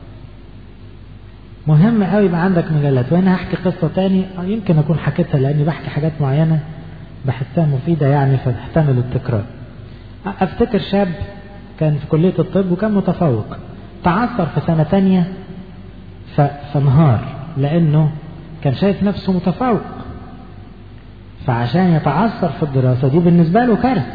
مهم قوي يبقى عندك مجالات وهنا هحكي قصة تاني يمكن أكون حكيتها لأني بحكي حاجات معينة بحسها مفيدة يعني فتحتمل التكرار أفتكر شاب كان في كلية الطب وكان متفوق تعثر في سنة تانية فانهار لأنه كان شايف نفسه متفوق فعشان يتعثر في الدراسة دي بالنسبة له كارثة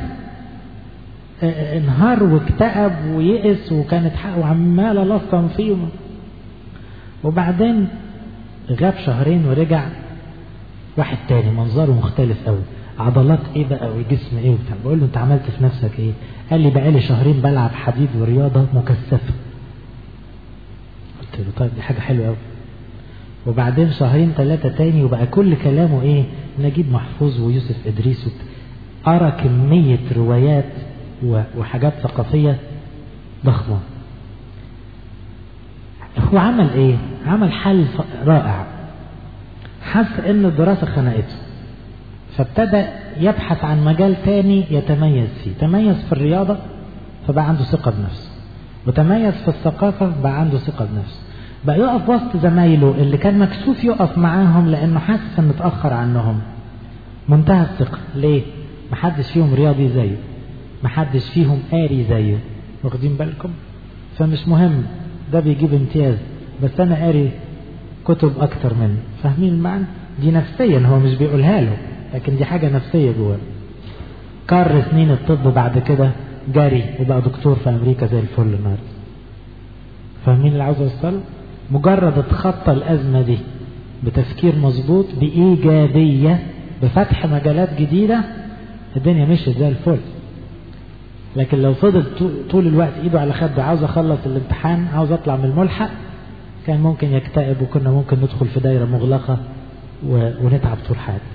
انهار واكتئب ويئس وكانت حقه عمالة لصم فيه وبعدين غاب شهرين ورجع واحد تاني منظره مختلف قوي عضلات ايه بقى وجسم ايه وبتاع بقول له انت عملت في نفسك ايه قال لي بقالي شهرين بلعب حديد ورياضه مكثفه قلت له طيب دي حاجه حلوه قوي وبعدين شهرين ثلاثه تاني وبقى كل كلامه ايه نجيب محفوظ ويوسف ادريس قرا كميه روايات وحاجات ثقافيه ضخمه هو عمل ايه عمل حل رائع حس ان الدراسة خنقته فابتدى يبحث عن مجال تاني يتميز فيه تميز في الرياضة فبقى عنده ثقة بنفسه وتميز في الثقافة بقى عنده ثقة بنفسه بقى يقف وسط زمايله اللي كان مكسوف يقف معاهم لانه حاسس انه اتأخر عنهم منتهى الثقة ليه محدش فيهم رياضي زيه محدش فيهم قاري زيه واخدين بالكم فمش مهم ده بيجيب امتياز بس انا قاري كتب اكتر منه فاهمين المعنى دي نفسيا هو مش بيقولها له لكن دي حاجة نفسية جواه كر سنين الطب بعد كده جري وبقى دكتور في امريكا زي الفل النهارده فاهمين اللي عاوز اوصله مجرد اتخطى الازمة دي بتفكير مظبوط بايجابية بفتح مجالات جديدة الدنيا مشيت زي الفل لكن لو فضل طول الوقت ايده على خده عاوز اخلص الامتحان عاوز اطلع من الملحق كان ممكن يكتئب وكنا ممكن ندخل في دايرة مغلقة ونتعب طول حياتنا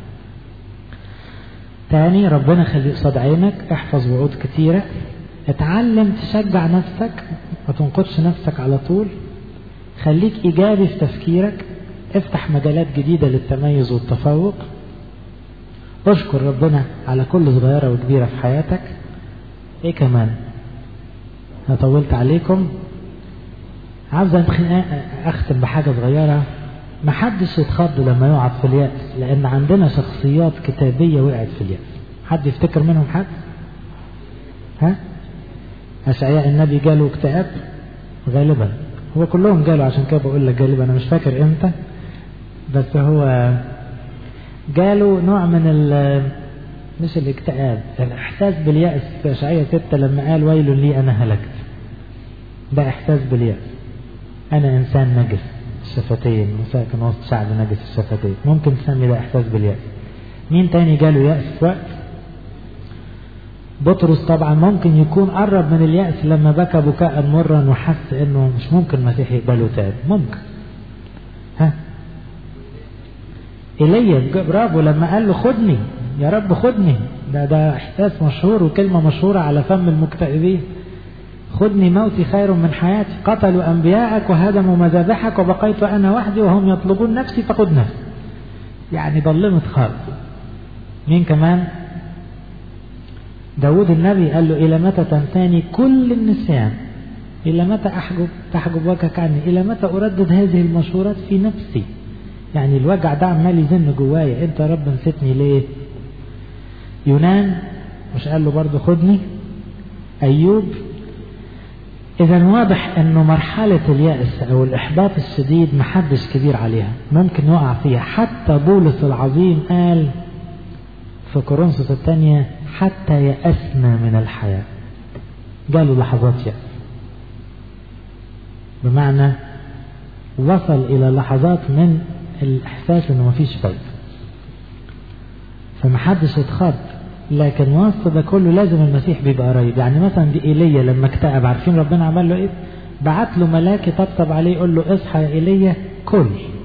تاني ربنا خليه قصاد عينك احفظ وعود كتيرة اتعلم تشجع نفسك ما تنقضش نفسك على طول خليك ايجابي في تفكيرك افتح مجالات جديدة للتميز والتفوق اشكر ربنا على كل صغيرة وكبيرة في حياتك ايه كمان انا طولت عليكم عاوز اختم بحاجة صغيرة محدش يتخض لما يقعد في اليأس لان عندنا شخصيات كتابية وقعت في اليأس حد يفتكر منهم حد ها اشعياء النبي جاله اكتئاب غالبا هو كلهم جاله عشان كده بقول لك غالبا انا مش فاكر امتى بس هو جاله نوع من ال مش الاكتئاب الاحساس باليأس في اشعياء ستة لما قال ويل لي انا هلكت ده احساس باليأس انا انسان نجس الشفتين وساكن وسط شعب نجس الشفتين ممكن تسمي ده احساس باليأس مين تاني جاله يأس في وقت بطرس طبعا ممكن يكون قرب من اليأس لما بكى بكاء مرا وحس انه مش ممكن المسيح يقبله تاني ممكن ها ايليا برافو لما قال له خدني يا رب خدني ده ده احساس مشهور وكلمة مشهورة على فم المكتئبين خدني موتي خير من حياتي قتلوا أنبياءك وهدموا مذابحك وبقيت أنا وحدي وهم يطلبون نفسي فخذ نفسي يعني ضلمت خالص مين كمان داود النبي قال له إلى متى تنساني كل النسيان إلى متى أحجب تحجب وجهك عني إلى متى أردد هذه المشورات في نفسي يعني الوجع ده عمال يزن جوايا أنت يا رب نسيتني ليه يونان مش قال له برضه خدني أيوب إذا واضح أنه مرحلة اليأس أو الإحباط الشديد محدش كبير عليها ممكن يقع فيها حتى بولس العظيم قال في كورنثوس الثانية حتى يأسنا من الحياة قالوا لحظات يأس بمعنى وصل إلى لحظات من الإحساس إنه مفيش فايدة فمحدش يتخض لكن وسط ده كله لازم المسيح بيبقى قريب يعني مثلا دي ايليا لما اكتئب عارفين ربنا عمل له ايه بعت له ملاك يطبطب عليه يقول له اصحى يا ايليا كل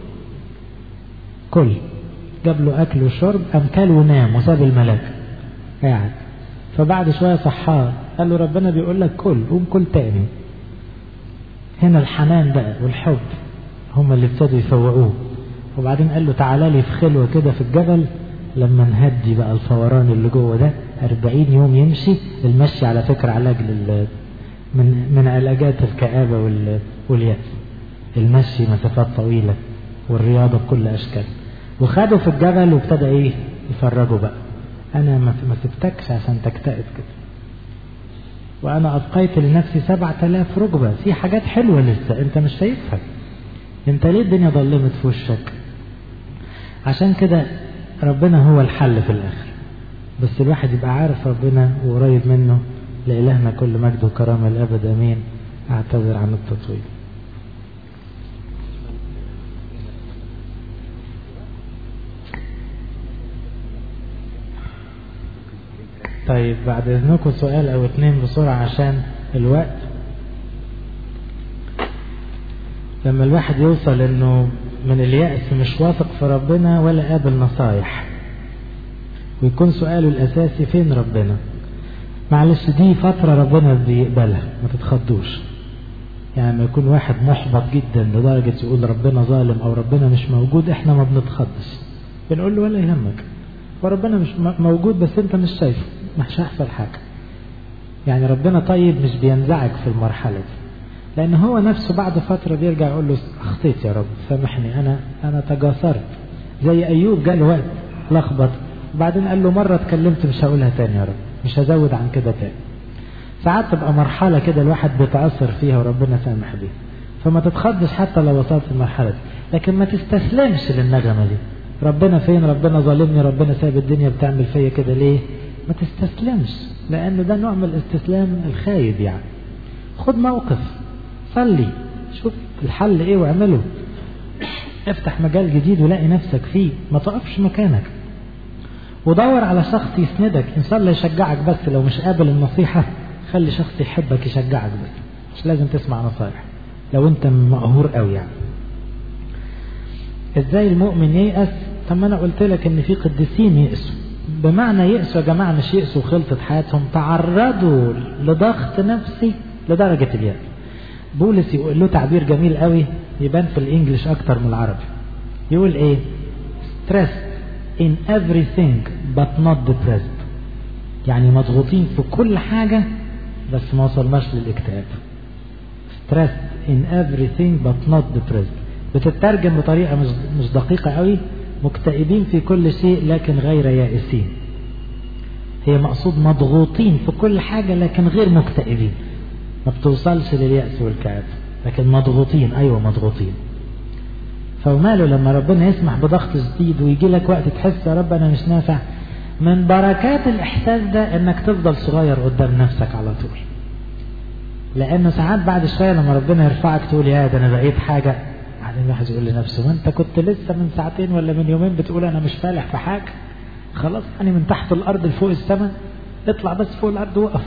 كل جاب له اكل وشرب قام كل ونام وساب الملاك قاعد فبعد شويه صحاه قال له ربنا بيقول لك كل قوم كل تاني هنا الحنان بقى والحب هم اللي ابتدوا يفوقوه وبعدين قال له تعالى لي في خلوه كده في الجبل لما نهدي بقى الفوران اللي جوه ده 40 يوم يمشي المشي على فكرة علاج لل من من علاجات الكآبة وال... واليأس المشي مسافات طويلة والرياضة بكل أشكال وخده في الجبل وابتدى إيه يفرجوا بقى أنا ما ما سبتكش عشان تكتئب كده وأنا أبقيت لنفسي سبعة آلاف ركبة في حاجات حلوة لسه أنت مش شايفها أنت ليه الدنيا ظلمت في وشك عشان كده ربنا هو الحل في الآخر بس الواحد يبقى عارف ربنا وقريب منه لإلهنا كل مجد وكرامة الأبد أمين أعتذر عن التطويل طيب بعد إذنكم سؤال أو اتنين بسرعة عشان الوقت لما الواحد يوصل انه من اليأس مش واثق في ربنا ولا قابل نصايح ويكون سؤاله الأساسي فين ربنا معلش دي فترة ربنا بيقبلها ما تتخضوش يعني ما يكون واحد محبط جدا لدرجة يقول ربنا ظالم أو ربنا مش موجود احنا ما بنتخضش بنقول له ولا يهمك وربنا مش موجود بس انت مش شايفه مش هيحصل حاجة يعني ربنا طيب مش بينزعج في المرحلة دي لأن هو نفسه بعد فترة بيرجع يقول له أخطيت يا رب سامحني أنا أنا تجاسرت زي أيوب جاء له وقت لخبط وبعدين قال له مرة اتكلمت مش هقولها تاني يا رب مش هزود عن كده تاني ساعات تبقى مرحلة كده الواحد بيتأثر فيها وربنا سامح بيها فما تتخضش حتى لو وصلت المرحلة دي لكن ما تستسلمش للنغمة دي ربنا فين ربنا ظالمني ربنا سايب الدنيا بتعمل فيا كده ليه ما تستسلمش لأن ده نوع من الاستسلام الخايب يعني خد موقف صلي شوف الحل ايه واعمله افتح مجال جديد ولاقي نفسك فيه ما تقفش مكانك ودور على شخص يسندك ان شاء الله يشجعك بس لو مش قابل النصيحة خلي شخص يحبك يشجعك بس مش لازم تسمع نصايح لو انت مقهور قوي يعني ازاي المؤمن ييأس طب ما انا قلت لك ان في قديسين يأسوا بمعنى يأسوا يا جماعة مش يأسوا خلطة حياتهم تعرضوا لضغط نفسي لدرجة اليأس بولس يقول له تعبير جميل قوي يبان في الانجليش اكتر من العربي يقول ايه stressed in everything but not depressed يعني مضغوطين في كل حاجة بس ما وصلناش للاكتئاب stressed in everything but not depressed بتترجم بطريقة مش, مش دقيقة قوي مكتئبين في كل شيء لكن غير يائسين هي مقصود مضغوطين في كل حاجة لكن غير مكتئبين ما بتوصلش لليأس والكآبة لكن مضغوطين أيوة مضغوطين فوماله لما ربنا يسمح بضغط شديد ويجي لك وقت تحس يا رب أنا مش نافع من بركات الإحساس ده إنك تفضل صغير قدام نفسك على طول لأنه ساعات بعد شوية لما ربنا يرفعك تقول يا ده أنا بقيت حاجة بعدين الواحد يقول لنفسه ما أنت كنت لسه من ساعتين ولا من يومين بتقول أنا مش فالح في حاجة خلاص يعني من تحت الأرض لفوق السماء اطلع بس فوق الارض وقف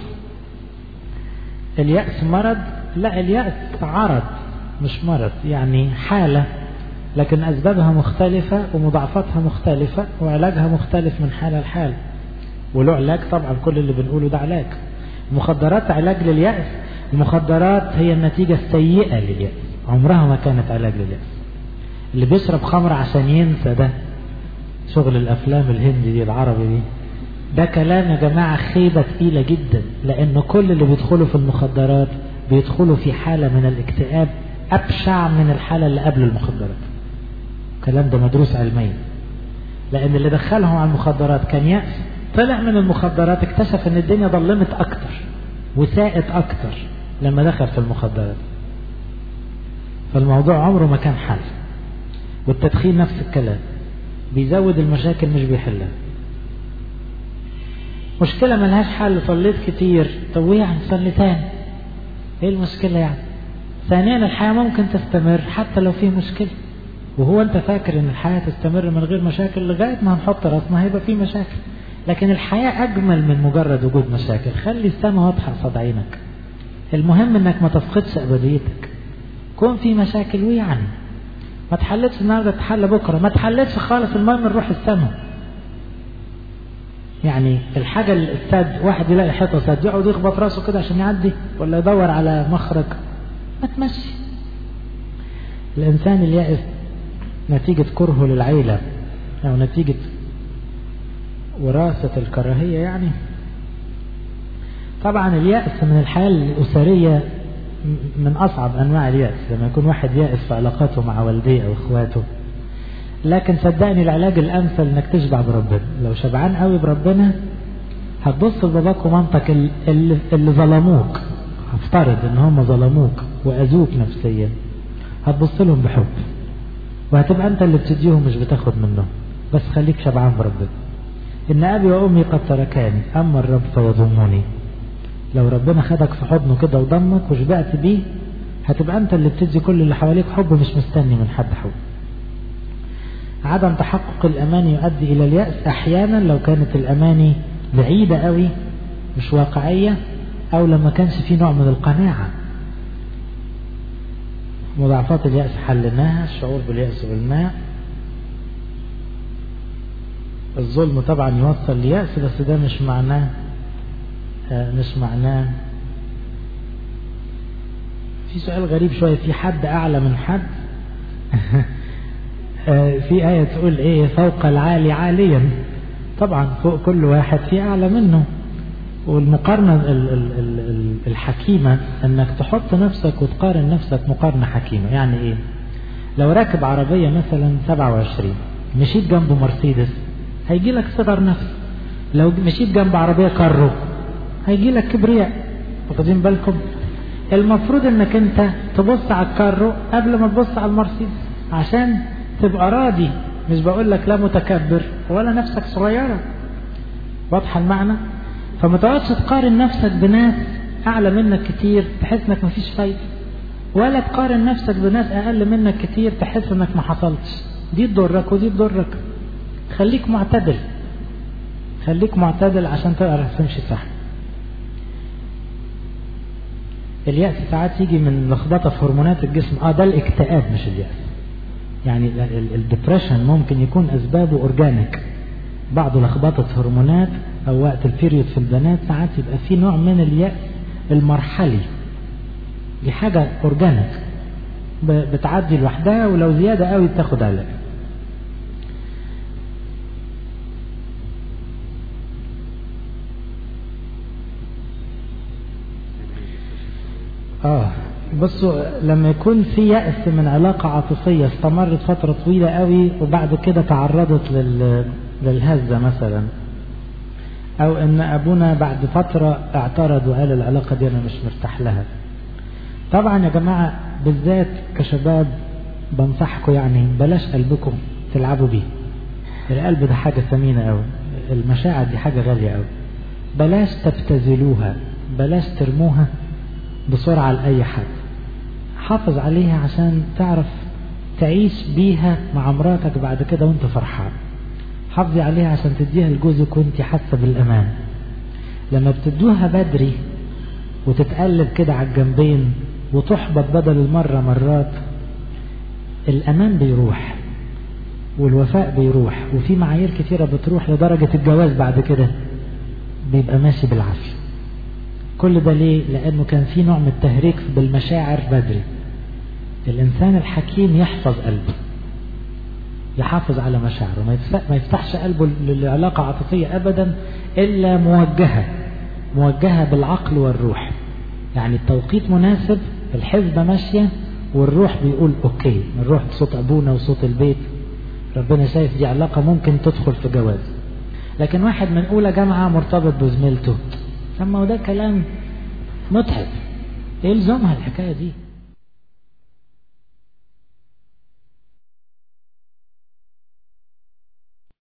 اليأس مرض لا اليأس عرض مش مرض يعني حالة لكن أسبابها مختلفة ومضاعفاتها مختلفة وعلاجها مختلف من حالة لحالة وله علاج طبعا كل اللي بنقوله ده علاج المخدرات علاج لليأس المخدرات هي النتيجة السيئة لليأس عمرها ما كانت علاج لليأس اللي بيشرب خمر عشان ينسى ده شغل الأفلام الهندي دي العربي دي ده كلام يا جماعة خيبة تقيلة جدا لأن كل اللي بيدخلوا في المخدرات بيدخلوا في حالة من الاكتئاب أبشع من الحالة اللي قبل المخدرات الكلام ده مدروس علميا لأن اللي دخلهم على المخدرات كان يأس طلع من المخدرات اكتشف ان الدنيا ظلمت اكتر وساءت اكتر لما دخل في المخدرات فالموضوع عمره ما كان حل والتدخين نفس الكلام بيزود المشاكل مش بيحلها مشكلة ملهاش حل صليت كتير طب وايه يعني صلي تاني ايه المشكلة يعني ثانيا الحياة ممكن تستمر حتى لو في مشكلة وهو انت فاكر ان الحياة تستمر من غير مشاكل لغاية ما هنحط راسنا هيبقى في مشاكل لكن الحياة أجمل من مجرد وجود مشاكل خلي السماء واضحة قصاد عينك المهم انك ما تفقدش أبديتك كون في مشاكل ويعني ما تحلتش النهارده تحل بكرة ما تحلتش خالص المهم نروح السماء يعني الحاجة السد واحد يلاقي حيطة سد يقعد يخبط راسه كده عشان يعدي ولا يدور على مخرج ما تمشي الإنسان اليائس نتيجة كرهه للعيلة أو نتيجة وراثة الكراهية يعني طبعا اليأس من الحياة الأسرية من أصعب أنواع اليأس لما يكون واحد يائس في علاقاته مع والديه أو إخواته لكن صدقني العلاج الأمثل إنك تشبع بربنا لو شبعان قوي بربنا هتبص لباباك ومامتك اللي, اللي ظلموك هفترض إن هم ظلموك وأذوك نفسيا هتبص لهم بحب وهتبقى أنت اللي بتديهم مش بتاخد منهم بس خليك شبعان بربنا إن أبي وأمي قد تركاني أما الرب فيضمني لو ربنا خدك في حضنه كده وضمك وشبعت بيه هتبقى أنت اللي بتدي كل اللي حواليك حب مش مستني من حد حب عدم تحقق الأماني يؤدي إلى اليأس أحيانا لو كانت الأماني بعيدة قوي مش واقعية أو لما كانش في نوع من القناعة مضاعفات اليأس حلناها الشعور باليأس بالماء الظلم طبعا يوصل ليأس بس ده مش معناه آه مش معناه في سؤال غريب شوية في حد أعلى من حد آه في آية تقول إيه فوق العالي عاليا طبعا فوق كل واحد في أعلى منه والمقارنة ال ال ال الحكيمة انك تحط نفسك وتقارن نفسك مقارنة حكيمة يعني ايه لو راكب عربية مثلا 27 مشيت جنب مرسيدس هيجي لك صغر نفس لو مشيت جنب عربية كارو هيجي لك كبرياء واخدين بالكم المفروض انك انت تبص على الكارو قبل ما تبص على المرسيدس عشان تبقى راضي مش بقول لك لا متكبر ولا نفسك صغيرة واضحة المعنى فما تقعدش تقارن نفسك بناس اعلى منك كتير تحس انك مفيش فايده ولا تقارن نفسك بناس اقل منك كتير تحس انك ما حصلتش دي تضرك ودي تضرك خليك معتدل خليك معتدل عشان تعرف تمشي صح اليأس ساعات يجي من لخبطة في هرمونات الجسم اه ده الاكتئاب مش اليأس يعني الدبريشن ممكن يكون اسبابه اورجانيك بعض لخبطة هرمونات او وقت البيريود في البنات ساعات يبقى في نوع من اليأس المرحلي دي حاجة اورجانيك بتعدي لوحدها ولو زيادة قوي بتاخد علاج اه بصوا لما يكون في يأس من علاقة عاطفية استمرت فترة طويلة قوي وبعد كده تعرضت لل... للهزة مثلا او ان ابونا بعد فترة اعترض وقال العلاقة دي انا مش مرتاح لها طبعا يا جماعة بالذات كشباب بنصحكم يعني بلاش قلبكم تلعبوا بيه القلب ده حاجة ثمينة قوي المشاعر دي حاجة غالية قوي بلاش تبتذلوها بلاش ترموها بسرعة لأي حد حافظ عليها عشان تعرف تعيش بيها مع مراتك بعد كده وانت فرحان حافظي عليها عشان تديها لجوزك وانت حاسة بالأمان لما بتدوها بدري وتتقلب كده على الجنبين وتحبط بدل المرة مرات الأمان بيروح والوفاء بيروح وفي معايير كتيرة بتروح لدرجة الجواز بعد كده بيبقى ماشي بالعافية كل ده ليه؟ لأنه كان في نوع من التهريج بالمشاعر بدري الإنسان الحكيم يحفظ قلبه يحافظ على مشاعره ما يفتحش قلبه للعلاقة عاطفية أبدا إلا موجهة موجهة بالعقل والروح يعني التوقيت مناسب الحسبة ماشية والروح بيقول أوكي الروح صوت أبونا وصوت البيت ربنا شايف دي علاقة ممكن تدخل في جواز لكن واحد من أولى جامعة مرتبط بزميلته ثم ده كلام متعب يلزمها الحكاية دي